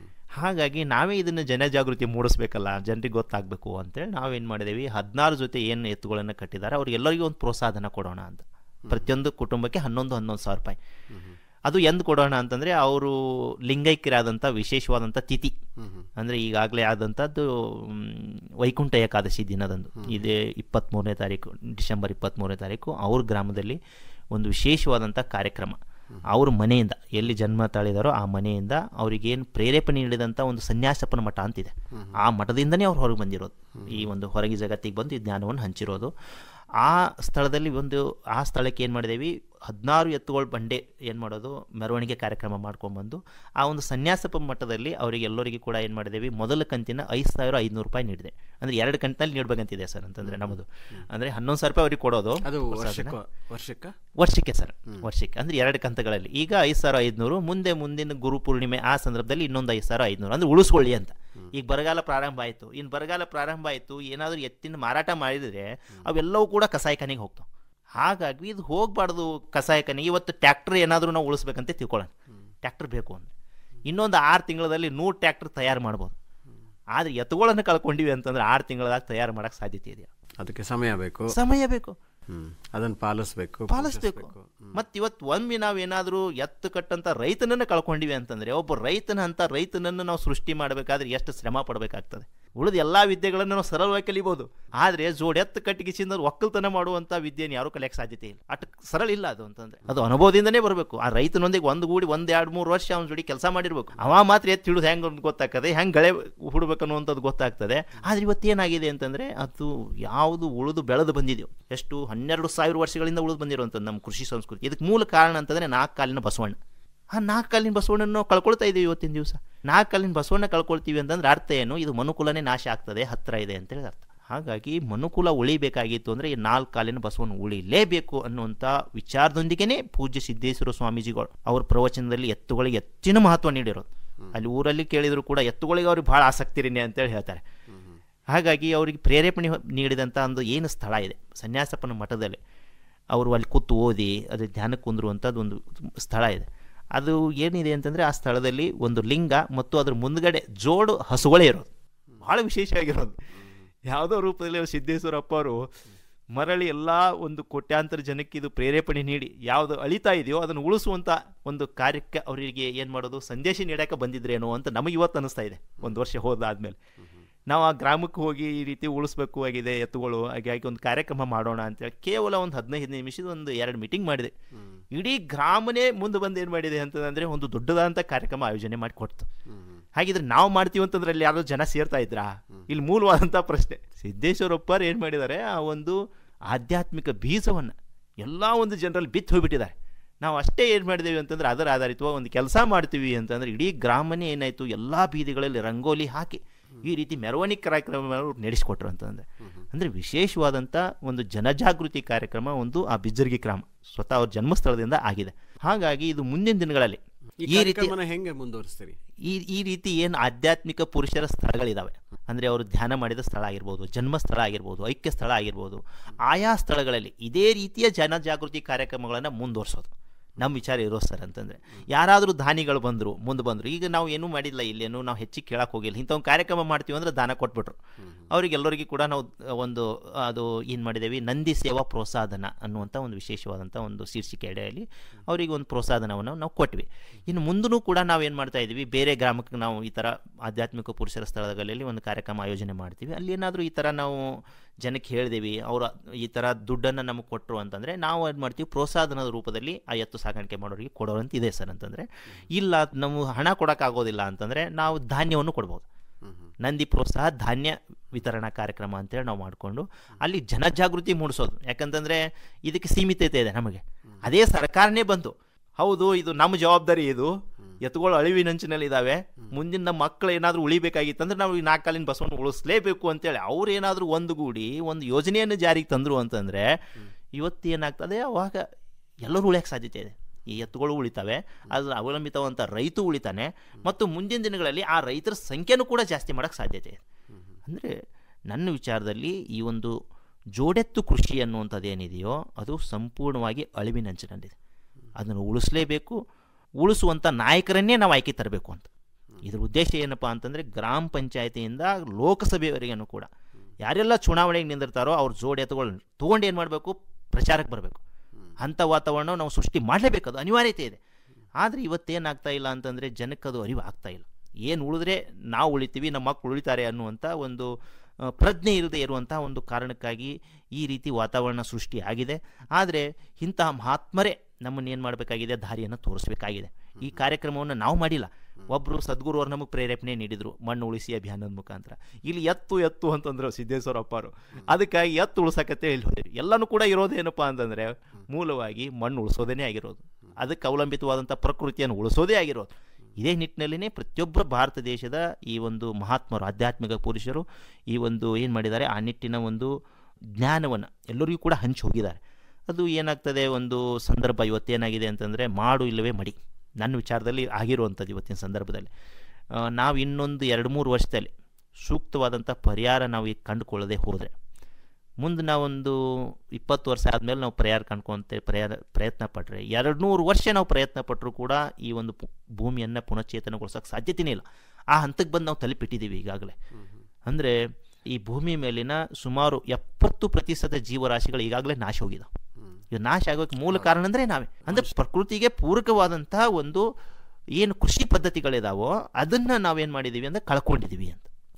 ಹಾಗಾಗಿ ನಾವೇ ಇದನ್ನು ಜನಜಾಗೃತಿ ಮೂಡಿಸ್ಬೇಕಲ್ಲ ಜನರಿಗೆ ಗೊತ್ತಾಗಬೇಕು ಅಂತೇಳಿ ನಾವೇನು ಮಾಡಿದ್ದೀವಿ ಹದಿನಾರು ಜೊತೆ ಏನು ಎತ್ತುಗಳನ್ನು ಕಟ್ಟಿದ್ದಾರೆ ಅವ್ರಿಗೆಲ್ಲರಿಗೂ ಒಂದು ಪ್ರೋತ್ಸಾಹನ ಕೊಡೋಣ ಅಂತ ಪ್ರತಿಯೊಂದು ಕುಟುಂಬಕ್ಕೆ ಹನ್ನೊಂದು ಹನ್ನೊಂದು ಸಾವಿರ ರೂಪಾಯಿ ಅದು ಎಂದು ಕೊಡೋಣ ಅಂತಂದರೆ ಅವರು ಲಿಂಗೈಕ್ಯರಾದಂಥ ವಿಶೇಷವಾದಂಥ ತಿಥಿ ಅಂದರೆ ಈಗಾಗಲೇ ಆದಂಥದ್ದು ಮ್, ವೈಕುಂಠ ಏಕಾದಶಿ ದಿನದಂದು ಇದೇ ಇಪ್ಪತ್ತ್ಮೂರನೇ ತಾರೀಕು ಡಿಸೆಂಬರ್ ಇಪ್ಪತ್ತ್ಮೂರನೇ ತಾರೀಕು ಅವ್ರ ಗ್ರಾಮದಲ್ಲಿ ಒಂದು ವಿಶೇಷವಾದಂಥ ಕಾರ್ಯಕ್ರಮ ಅವ್ರ ಮನೆಯಿಂದ ಎಲ್ಲಿ ಜನ್ಮ ತಾಳಿದಾರೋ ಆ ಮನೆಯಿಂದ ಅವ್ರಿಗೇನು ಪ್ರೇರೇಪಣೆ ನೀಡಿದಂಥ ಒಂದು ಸನ್ಯಾಸಪ್ಪನ ಮಠ ಅಂತಿದೆ ಆ ಮಠದಿಂದನೇ ಅವ್ರು ಹೊರಗೆ ಬಂದಿರೋದು ಈ ಒಂದು ಹೊರಗೆ ಜಗತ್ತಿಗೆ ಬಂದು ಈ ಜ್ಞಾನವನ್ನು ಹಂಚಿರೋದು ಆ ಸ್ಥಳದಲ್ಲಿ ಒಂದು ಆ ಸ್ಥಳಕ್ಕೆ ಏನು ಮಾಡಿದೇವಿ ಹದಿನಾರು ಎತ್ತುಗಳ ಬಂಡೆ ಏನು ಮಾಡೋದು ಮೆರವಣಿಗೆ ಕಾರ್ಯಕ್ರಮ ಮಾಡ್ಕೊಂಬಂದು ಆ ಒಂದು ಸನ್ಯಾಸಪ್ಪ ಮಟ್ಟದಲ್ಲಿ ಅವರಿಗೆ ಎಲ್ಲರಿಗೂ ಕೂಡ ಏನು ಮಾಡಿದೇವಿ ಮೊದಲ ಕಂತಿನ ಐದು ಸಾವಿರ ಐದುನೂರು ರೂಪಾಯಿ ನೀಡಿದೆ ಅಂದರೆ ಎರಡು ಕಂತಿನಲ್ಲಿ ನೀಡಬೇಕಂತಿದೆ ಸರ್ ಅಂತಂದರೆ ನಮ್ಮದು ಅಂದರೆ ಹನ್ನೊಂದು ಸಾವಿರ ರೂಪಾಯಿ ಅವ್ರಿಗೆ ಕೊಡೋದು ಅದು ಪ್ರಸಾದನ. ವರ್ಷಕ್ಕ ವರ್ಷಕ್ಕ ವರ್ಷಕ್ಕೆ ಸರ್ ವರ್ಷಕ್ಕೆ ಅಂದರೆ ಎರಡು ಕಂತುಗಳಲ್ಲಿ ಈಗ ಐದು ಸಾವಿರ ಐದುನೂರು ಮುಂದೆ ಮುಂದಿನ ಗುರು ಪೂರ್ಣಿಮೆ ಆ ಸಂದರ್ಭದಲ್ಲಿ ಇನ್ನೊಂದು ಐದು ಸಾವಿರ ಐದುನೂರು ಅಂದರೆ ಉಳಿಸ್ಕೊಳ್ಳಿ ಅಂತ ಈಗ ಬರಗಾಲ ಪ್ರಾರಂಭ ಆಯಿತು ಇನ್ನು ಬರಗಾಲ ಪ್ರಾರಂಭ ಆಯಿತು ಏನಾದರೂ ಎತ್ತಿನ ಮಾರಾಟ ಮಾಡಿದರೆ ಅವೆಲ್ಲವೂ ಕೂಡ ಕಸಾಯಿಖಾನೆಗೆ ಹೋಗ್ತಾವೆ ಹಾಗಾಗಿ ಇದು ಹೋಗಬಾರ್ದು ಕಸಾಯಿಖಾನೆ ಇವತ್ತು ಟ್ಯಾಕ್ಟ್ರ್ ಏನಾದರೂ ನಾವು ಉಳಿಸ್ಬೇಕಂತ ತಿಳ್ಕೊಳ್ಳೋಣ ಟ್ಯಾಕ್ಟ್ರ್ ಬೇಕು ಅಂದರೆ ಇನ್ನೊಂದು ಆರು ತಿಂಗಳಲ್ಲಿ ನೂರು ಟ್ಯಾಕ್ಟ್ರ್ ತಯಾರು ಮಾಡ್ಬೋದು ಆದರೆ ಎತ್ತುಗಳನ್ನು ಕಳ್ಕೊಂಡಿವಿ ಅಂತಂದ್ರೆ ಆರು ತಿಂಗಳದಾಗ ತಯಾರು ಮಾಡೋಕ್ಕೆ ಸಾಧ್ಯತೆ ಇದೆಯಾ ಅದಕ್ಕೆ ಸಮಯ ಬೇಕು ಸಮಯ ಬೇಕು ಹ್ಮ್ ಅದನ್ನು ಪಾಲಿಸ್ಬೇಕು ಪಾಲಿಸ್ಬೇಕು ಮತ್ತು ಇವತ್ತು ಒಮ್ಮೆ ನಾವೇನಾದರೂ ಎತ್ತು ಕಟ್ಟಂತ ರೈತನನ್ನು ಕಳ್ಕೊಂಡಿವಿ ಅಂತಂದರೆ ಒಬ್ಬ ರೈತನ ಅಂತ ರೈತನನ್ನು ನಾವು ಸೃಷ್ಟಿ ಮಾಡಬೇಕಾದ್ರೆ ಎಷ್ಟು ಶ್ರಮ ಪಡಬೇಕಾಗ್ತದೆ ಉಳಿದ ಎಲ್ಲಾ ವಿದ್ಯೆಗಳನ್ನು ನಾವು ಸರಳವಾಗಿ ಕಲಿಬಹುದು ಆದ್ರೆ ಜೋಡೆತ್ತು ಕಟ್ಟಿಗೆಸಿಂದ ಒಕ್ಕಲ್ತನ ಮಾಡುವಂತ ವಿದ್ಯೆಯನ್ನು ಯಾರು ಕಲಿಯಕ್ಕೆ ಸಾಧ್ಯತೆ ಇಲ್ಲ ಅಟ್ ಸರಳ ಇಲ್ಲ ಅದು ಅಂತಂದ್ರೆ ಅದು ಅನುಭವದಿಂದನೇ ಬರಬೇಕು ಆ ರೈತನೊಂದಿಗೆ ಒಂದು ಗೂಡಿ ಒಂದ್ ಎರಡು ಮೂರು ವರ್ಷ ಅವ್ನ ಜೋಡಿ ಕೆಲಸ ಮಾಡಿರ್ಬೇಕು ಅವ ಮಾತ್ರ ಎತ್ತು ಹಿಡಿದು ಹೆಂಗ್ ಅಂತ ಗೊತ್ತಾಗ್ತದೆ ಹೆಂಗ್ ಗಳೆ ಹುಡ್ಬೇಕು ಅನ್ನುವಂಥದ್ದು ಗೊತ್ತಾಗ್ತದೆ ಆದ್ರೆ ಇವತ್ತೇನಾಗಿದೆ ಅಂತಂದ್ರೆ ಅದು ಯಾವುದು ಉಳಿದು ಬೆಳೆದು ಬಂದಿದೆಯೋ ಎಷ್ಟು ಹನ್ನೆರಡು ಸಾವಿರ ವರ್ಷಗಳಿಂದ ಉಳಿದು ಬಂದಿರುವಂಥದ್ದು ನಮ್ಮ ಕೃಷಿ ಸಂಸ್ಕೃತಿ ಇದಕ್ಕೆ ಮೂಲ ಕಾರಣ ಅಂತಂದ್ರೆ ನಾಲ್ಕು ಕಾಲಿನ ಬಸವಣ್ಣ ಆ ನಾಲ್ಕು ಕಾಲಿನ ಬಸವಣ್ಣನ ನಾವು ಕಳ್ಕೊಳ್ತಾ ಇದೀವಿ ಇವತ್ತಿನ ದಿವಸ ನಾಲ್ಕು ಕಾಲಿನ ಬಸವಣ್ಣ ಕಳ್ಕೊಳ್ತೀವಿ ಅಂತಂದ್ರೆ ಅರ್ಥ ಏನು ಇದು ಮನುಕುಲನೇ ನಾಶ ಆಗ್ತದೆ ಹತ್ತಿರ ಇದೆ ಅಂತೇಳಿ ಅರ್ಥ ಹಾಗಾಗಿ ಮನುಕುಲ ಉಳಿಬೇಕಾಗಿತ್ತು ಅಂದರೆ ಈ ನಾಲ್ಕು ಕಾಲಿನ ಬಸವಣ್ಣ ಉಳಿಲೇಬೇಕು ಅನ್ನುವಂಥ ವಿಚಾರದೊಂದಿಗೆನೇ ಪೂಜ್ಯ ಸಿದ್ದೇಶ್ವರ ಸ್ವಾಮೀಜಿಗಳು ಅವ್ರ ಪ್ರವಚನದಲ್ಲಿ ಎತ್ತುಗಳಿಗೆ ಹೆಚ್ಚಿನ ಮಹತ್ವ ನೀಡಿರೋದು ಅಲ್ಲಿ ಊರಲ್ಲಿ ಕೇಳಿದ್ರು ಕೂಡ ಎತ್ತುಗಳಿಗೆ ಅವ್ರಿಗೆ ಭಾಳ ಆಸಕ್ತಿ ರೀ ಅಂತೇಳಿ ಹೇಳ್ತಾರೆ ಹಾಗಾಗಿ ಅವರಿಗೆ ಪ್ರೇರೇಪಣೆ ನೀಡಿದಂಥ ಒಂದು ಏನು ಸ್ಥಳ ಇದೆ ಸನ್ಯಾಸಪ್ಪನ ಮಠದಲ್ಲಿ ಅವರು ಅಲ್ಲಿ ಕೂತು ಓದಿ ಅದು ಧ್ಯಾನಕ್ಕೆ ಕುಂದಿರುವಂಥದ್ದು ಒಂದು ಸ್ಥಳ ಇದೆ ಅದು ಏನಿದೆ ಅಂತಂದರೆ ಆ ಸ್ಥಳದಲ್ಲಿ ಒಂದು ಲಿಂಗ ಮತ್ತು ಅದ್ರ ಮುಂದ್ಗಡೆ ಜೋಡು ಹಸುಗಳೇ ಇರೋದು ಭಾಳ ವಿಶೇಷವಾಗಿರೋದು ಯಾವುದೋ ರೂಪದಲ್ಲಿ ಅವ್ರು ಸಿದ್ದೇಶ್ವರಪ್ಪ ಅವರು ಮರಳಿ ಎಲ್ಲ ಒಂದು ಕೋಟ್ಯಾಂತರ ಜನಕ್ಕೆ ಇದು ಪ್ರೇರೇಪಣೆ ನೀಡಿ ಯಾವುದು ಅಳಿತಾ ಇದೆಯೋ ಅದನ್ನು ಉಳಿಸುವಂಥ ಒಂದು ಕಾರ್ಯಕ್ಕೆ ಅವರಿಗೆ ಏನು ಮಾಡೋದು ಸಂದೇಶ ನೀಡಕ್ಕೆ ಬಂದಿದ್ರೇನೋ ಅಂತ ನಮಗೆ ಇವತ್ತು ಅನಿಸ್ತಾ ಇದೆ ಒಂದು ವರ್ಷ ಹೋದಾದ್ಮೇಲೆ ನಾವು ಆ ಗ್ರಾಮಕ್ಕೆ ಹೋಗಿ ಈ ರೀತಿ ಉಳಿಸ್ಬೇಕು ಆಗಿದೆ ಎತ್ತುಗಳು ಹಾಗಾಗಿ ಒಂದು ಕಾರ್ಯಕ್ರಮ ಮಾಡೋಣ ಅಂತೇಳಿ ಕೇವಲ ಒಂದು ಹದಿನೈದು ನಿಮಿಷದ ಒಂದು ಎರಡು ಮೀಟಿಂಗ್ ಮಾಡಿದೆ ಇಡೀ ಗ್ರಾಮನೇ ಮುಂದೆ ಬಂದು ಏನು ಮಾಡಿದೆ ಅಂತಂದ್ರೆ ಒಂದು ದೊಡ್ಡದಾದಂಥ ಕಾರ್ಯಕ್ರಮ ಆಯೋಜನೆ ಮಾಡಿ ಕೊಡ್ತು ಹಾಗಿದ್ರೆ ನಾವು ಮಾಡ್ತೀವಿ ಅಂತಂದ್ರೆ ಅಲ್ಲಿ ಯಾರೋ ಜನ ಸೇರ್ತಾ ಇದ್ರಾ ಇಲ್ಲಿ ಮೂಲವಾದಂಥ ಪ್ರಶ್ನೆ ಸಿದ್ದೇಶ್ವರಪ್ಪರು ಏನು ಮಾಡಿದ್ದಾರೆ ಆ ಒಂದು ಆಧ್ಯಾತ್ಮಿಕ ಬೀಜವನ್ನು ಎಲ್ಲ ಒಂದು ಜನರಲ್ಲಿ ಬಿತ್ತು ಹೋಗ್ಬಿಟ್ಟಿದ್ದಾರೆ ನಾವು ಅಷ್ಟೇ ಏನು ಮಾಡಿದೇವಿ ಅಂತಂದ್ರೆ ಅದರ ಆಧಾರಿತವಾಗಿ ಒಂದು ಕೆಲಸ ಮಾಡ್ತೀವಿ ಅಂತಂದ್ರೆ ಇಡೀ ಗ್ರಾಮನೇ ಏನಾಯಿತು ಎಲ್ಲ ಬೀದಿಗಳಲ್ಲಿ ರಂಗೋಲಿ ಹಾಕಿ ಈ ರೀತಿ ಮೆರವಣಿಗೆ ಕಾರ್ಯಕ್ರಮ ನಡೆಸಿಕೊಟ್ರು ಅಂತಂದ್ರೆ ಅಂದರೆ ವಿಶೇಷವಾದಂಥ ಒಂದು ಜನಜಾಗೃತಿ ಕಾರ್ಯಕ್ರಮ ಒಂದು ಆ ಬಿಜ್ಜರ್ಗಿ ಗ್ರಾಮ ಸ್ವತಃ ಅವ್ರ ಜನ್ಮಸ್ಥಳದಿಂದ ಆಗಿದೆ ಹಾಗಾಗಿ ಇದು ಮುಂದಿನ ದಿನಗಳಲ್ಲಿ ಈ ಈ ರೀತಿ ಕಾರ್ಯಕ್ರಮನ ಹೆಂಗೆ ಮುಂದುವರಿಸ್ತೀರಿ ಈ ಈ ರೀತಿ ಏನು ಆಧ್ಯಾತ್ಮಿಕ ಪುರುಷರ ಸ್ಥಳಗಳಿದ್ದಾವೆ ಅಂದರೆ ಅವರು ಧ್ಯಾನ ಮಾಡಿದ ಸ್ಥಳ ಆಗಿರ್ಬೋದು ಜನ್ಮ ಸ್ಥಳ ಆಗಿರ್ಬೋದು ಐಕ್ಯ ಸ್ಥಳ ಆಗಿರ್ಬೋದು ಆಯಾ ಸ್ಥಳಗಳಲ್ಲಿ ಇದೇ ರೀತಿಯ ಜನಜಾಗೃತಿ ಕಾರ್ಯಕ್ರಮಗಳನ್ನು ಮುಂದುವರ್ಸೋದು ನಮ್ಮ ವಿಚಾರ ಇರೋ ಸರ್ ಅಂತಂದರೆ ಯಾರಾದರೂ ದಾನಿಗಳು ಬಂದರು ಮುಂದೆ ಬಂದರು ಈಗ ನಾವು ಏನೂ ಮಾಡಿಲ್ಲ ಇಲ್ಲೇನು ನಾವು ಹೆಚ್ಚಿಗೆ ಕೇಳಕ್ಕೆ ಹೋಗಿಲ್ಲ ಇಂಥ ಒಂದು ಕಾರ್ಯಕ್ರಮ ಮಾಡ್ತೀವಿ ಅಂದ್ರೆ ದಾನ ಕೊಟ್ಬಿಟ್ರು ಅವರಿಗೆಲ್ಲರಿಗೂ ಕೂಡ ನಾವು ಒಂದು ಅದು ಏನು ಮಾಡಿದ್ದೇವೆ ನಂದಿ ಸೇವಾ ಪ್ರೋತ್ಸಾಹಧನ ಅನ್ನುವಂಥ ಒಂದು ವಿಶೇಷವಾದಂಥ ಒಂದು ಶೀರ್ಷಿಕೆ ಅಡಿಯಲ್ಲಿ ಅವರಿಗೆ ಒಂದು ಪ್ರೋತ್ಸಾಹಧನವನ್ನು ನಾವು ಕೊಟ್ವಿ ಇನ್ನು ಮುಂದೂ ಕೂಡ ನಾವು ಏನು ಮಾಡ್ತಾ ಇದ್ದೀವಿ ಬೇರೆ ಗ್ರಾಮಕ್ಕೆ ನಾವು ಈ ಥರ ಆಧ್ಯಾತ್ಮಿಕ ಪುರುಷರ ಸ್ಥಳಗಳಲ್ಲಿ ಒಂದು ಕಾರ್ಯಕ್ರಮ ಆಯೋಜನೆ ಮಾಡ್ತೀವಿ ಅಲ್ಲಿ ಏನಾದರೂ ಈ ಥರ ನಾವು ಜನಕ್ಕೆ ಹೇಳಿದೇವಿ ಅವರು ಈ ಥರ ದುಡ್ಡನ್ನು ನಮಗೆ ಕೊಟ್ಟರು ಅಂತಂದರೆ ನಾವು ಏನು ಮಾಡ್ತೀವಿ ಪ್ರೋತ್ಸಾಹಧನದ ರೂಪದಲ್ಲಿ ಆ ಎತ್ತು ಸಾಗಾಣಿಕೆ ಮಾಡೋರಿಗೆ ಕೊಡೋರಂತ ಇದೆ ಸರ್ ಅಂತಂದರೆ ಇಲ್ಲ ನಾವು ಹಣ ಕೊಡೋಕ್ಕಾಗೋದಿಲ್ಲ ಅಂತಂದರೆ ನಾವು ಧಾನ್ಯವನ್ನು ಕೊಡ್ಬೋದು ನಂದಿ ಪ್ರೋತ್ಸಾಹ ಧಾನ್ಯ ವಿತರಣಾ ಕಾರ್ಯಕ್ರಮ ಅಂತೇಳಿ ನಾವು ಮಾಡಿಕೊಂಡು ಅಲ್ಲಿ ಜನಜಾಗೃತಿ ಮೂಡಿಸೋದು ಯಾಕಂತಂದರೆ ಇದಕ್ಕೆ ಸೀಮಿತತೆ ಇದೆ ನಮಗೆ ಅದೇ ಸರ್ಕಾರನೇ ಬಂತು ಹೌದು ಇದು ನಮ್ಮ ಜವಾಬ್ದಾರಿ ಇದು ಎತ್ತುಗಳು ಅಳಿವಿನಂಚಿನಲ್ಲಿ ಇದ್ದಾವೆ ಮುಂದಿನ ನಮ್ಮ ಮಕ್ಕಳು ಏನಾದರೂ ಉಳಿಬೇಕಾಗಿತ್ತಂದ್ರೆ ನಾವು ಈ ನಾಲ್ಕು ಕಾಲಿನ ಬಸವಣ್ಣ ಉಳಿಸ್ಲೇಬೇಕು ಅಂತೇಳಿ ಅವ್ರು ಏನಾದರೂ ಒಂದು ಗೂಡಿ ಒಂದು ಯೋಜನೆಯನ್ನು ಜಾರಿಗೆ ತಂದರು ಅಂತಂದರೆ ಇವತ್ತು ಏನಾಗ್ತದೆ ಅವಾಗ ಎಲ್ಲರೂ ಉಳಿಯೋಕ್ಕೆ ಸಾಧ್ಯತೆ ಇದೆ ಈ ಎತ್ತುಗಳು ಉಳಿತವೆ ಅದ್ರ ಅವಲಂಬಿತವಂತ ರೈತ ಉಳಿತಾನೆ ಮತ್ತು ಮುಂದಿನ ದಿನಗಳಲ್ಲಿ ಆ ರೈತರ ಸಂಖ್ಯೆನೂ ಕೂಡ ಜಾಸ್ತಿ ಮಾಡೋಕ್ಕೆ ಸಾಧ್ಯತೆ ಇದೆ ಅಂದರೆ ನನ್ನ ವಿಚಾರದಲ್ಲಿ ಈ ಒಂದು ಜೋಡೆತ್ತು ಕೃಷಿ ಅನ್ನುವಂಥದ್ದು ಏನಿದೆಯೋ ಅದು ಸಂಪೂರ್ಣವಾಗಿ ಅಳಿವಿನಂಚಿನಲ್ಲಿದೆ ಅದನ್ನು ಉಳಿಸಲೇಬೇಕು ಉಳಿಸುವಂಥ ನಾಯಕರನ್ನೇ ನಾವು ಆಯ್ಕೆ ತರಬೇಕು ಅಂತ ಇದ್ರ ಉದ್ದೇಶ ಏನಪ್ಪ ಅಂತಂದರೆ ಗ್ರಾಮ ಪಂಚಾಯತಿಯಿಂದ ಲೋಕಸಭೆಯವರೆಗೂ ಕೂಡ ಯಾರೆಲ್ಲ ಚುನಾವಣೆಗೆ ನಿಂದಿರ್ತಾರೋ ಅವ್ರ ಜೋಡಿ ಎತ್ತುಗಳನ್ನ ತೊಗೊಂಡು ಏನು ಮಾಡಬೇಕು ಪ್ರಚಾರಕ್ಕೆ ಬರಬೇಕು ಅಂಥ ವಾತಾವರಣ ನಾವು ಸೃಷ್ಟಿ ಮಾಡಲೇಬೇಕು ಅದು ಅನಿವಾರ್ಯತೆ ಇದೆ ಆದರೆ ಇವತ್ತೇನಾಗ್ತಾ ಇಲ್ಲ ಅಂತಂದರೆ ಜನಕ್ಕೆ ಅದು ಅರಿವು ಆಗ್ತಾ ಇಲ್ಲ ಏನು ಉಳಿದ್ರೆ ನಾವು ಉಳಿತೀವಿ ನಮ್ಮ ಮಕ್ಕಳು ಉಳಿತಾರೆ ಅನ್ನುವಂಥ ಒಂದು ಆ, ಪ್ರಜ್ಞೆ ಇರದೇ ಇರುವಂತಹ ಒಂದು ಕಾರಣಕ್ಕಾಗಿ ಈ ರೀತಿ ವಾತಾವರಣ ಸೃಷ್ಟಿ ಆಗಿದೆ ಆದರೆ ಇಂತಹ ಮಹಾತ್ಮರೇ ನಮ್ಮನ್ನು ಏನು ಮಾಡಬೇಕಾಗಿದೆ ದಾರಿಯನ್ನು ತೋರಿಸಬೇಕಾಗಿದೆ ಈ ಕಾರ್ಯಕ್ರಮವನ್ನು ನಾವು ಮಾಡಿಲ್ಲ ಒಬ್ಬರು ಸದ್ಗುರು ಅವರು ನಮಗೆ ಪ್ರೇರೇಪಣೆ ನೀಡಿದರು ಮಣ್ಣು ಉಳಿಸಿ ಅಭಿಯಾನದ ಮುಖಾಂತರ ಇಲ್ಲಿ ಎತ್ತು ಎತ್ತು ಅಂತಂದ್ರು ಸಿದ್ದೇಶ್ವರಪ್ಪರು ಅದಕ್ಕಾಗಿ ಎತ್ತು ಉಳಿಸಕತ್ತೆ ಇಲ್ಲಿ ಹೋದ್ರಿ ಎಲ್ಲನೂ ಕೂಡ ಇರೋದೇನಪ್ಪ ಅಂತಂದರೆ ಮೂಲವಾಗಿ ಮಣ್ಣು ಉಳಿಸೋದೇ ಆಗಿರೋದು ಅದಕ್ಕೆ ಅವಲಂಬಿತವಾದಂಥ ಪ್ರಕೃತಿಯನ್ನು ಉಳಿಸೋದೇ ಆಗಿರೋದು ಇದೇ ನಿಟ್ಟಿನಲ್ಲಿನೇ ಪ್ರತಿಯೊಬ್ಬರ ಭಾರತ ದೇಶದ ಈ ಒಂದು ಮಹಾತ್ಮರು ಆಧ್ಯಾತ್ಮಿಕ ಪುರುಷರು ಈ ಒಂದು ಏನು ಮಾಡಿದ್ದಾರೆ ಆ ನಿಟ್ಟಿನ ಒಂದು ಜ್ಞಾನವನ್ನು ಎಲ್ಲರಿಗೂ ಕೂಡ ಹಂಚಿ ಹೋಗಿದ್ದಾರೆ ಅದು ಏನಾಗ್ತದೆ ಒಂದು ಸಂದರ್ಭ ಇವತ್ತೇನಾಗಿದೆ ಅಂತಂದರೆ ಮಾಡು ಇಲ್ಲವೇ ಮಡಿ ನನ್ನ ವಿಚಾರದಲ್ಲಿ ಆಗಿರುವಂಥದ್ದು ಇವತ್ತಿನ ಸಂದರ್ಭದಲ್ಲಿ ಆ, ನಾವು ಇನ್ನೊಂದು ಎರಡು ಮೂರು ವರ್ಷದಲ್ಲಿ ಸೂಕ್ತವಾದಂಥ ಪರಿಹಾರ ನಾವು ಈಗ ಕಂಡುಕೊಳ್ಳದೆ ಹೋದರೆ ಮುಂದೆ ನಾವೊಂದು ಇಪ್ಪತ್ತು ವರ್ಷ ಆದಮೇಲೆ ನಾವು ಪರಿಹಾರ ಕಂಡ್ಕೊಂತ ಪರಿಹಾರ ಪ್ರಯತ್ನ ಪಟ್ಟರೆ ಎರಡು ನೂರು ವರ್ಷ ನಾವು ಪ್ರಯತ್ನ ಪಟ್ಟರೂ ಕೂಡ ಈ ಒಂದು ಪು- ಭೂಮಿಯನ್ನು ಪುನಶ್ಚೇತನಗೊಳಿಸೋಕೆ ಸಾಧ್ಯತೆಯೇ ಇಲ್ಲ ಆ ಹಂತಕ್ಕೆ ಬಂದು ನಾವು ತಲುಪಿಟ್ಟಿದ್ದೀವಿ ಈಗಾಗಲೇ ಅಂದರೆ ಈ ಭೂಮಿ ಮೇಲಿನ ಸುಮಾರು ಎಪ್ಪತ್ತು ಪ್ರತಿಶತ ಜೀವರಾಶಿಗಳು ಈಗಾಗಲೇ ನಾಶ ಹೋಗಿದಾವೆ ಇವು ನಾಶ ಆಗೋಕ್ಕೆ ಮೂಲ ಕಾರಣ ಅಂದರೆ ನಾವೇ ಅಂದರೆ ಪ್ರಕೃತಿಗೆ ಪೂರಕವಾದಂತಹ ಒಂದು ಏನು ಕೃಷಿ ಪದ್ಧತಿಗಳಿದಾವೋ ಅದನ್ನು ನಾವೇನು ಮಾಡಿದ್ದೀವಿ ಅಂದರೆ ಕಳ್ಕೊಂಡಿದ್ದೀವಿ ಅಂತ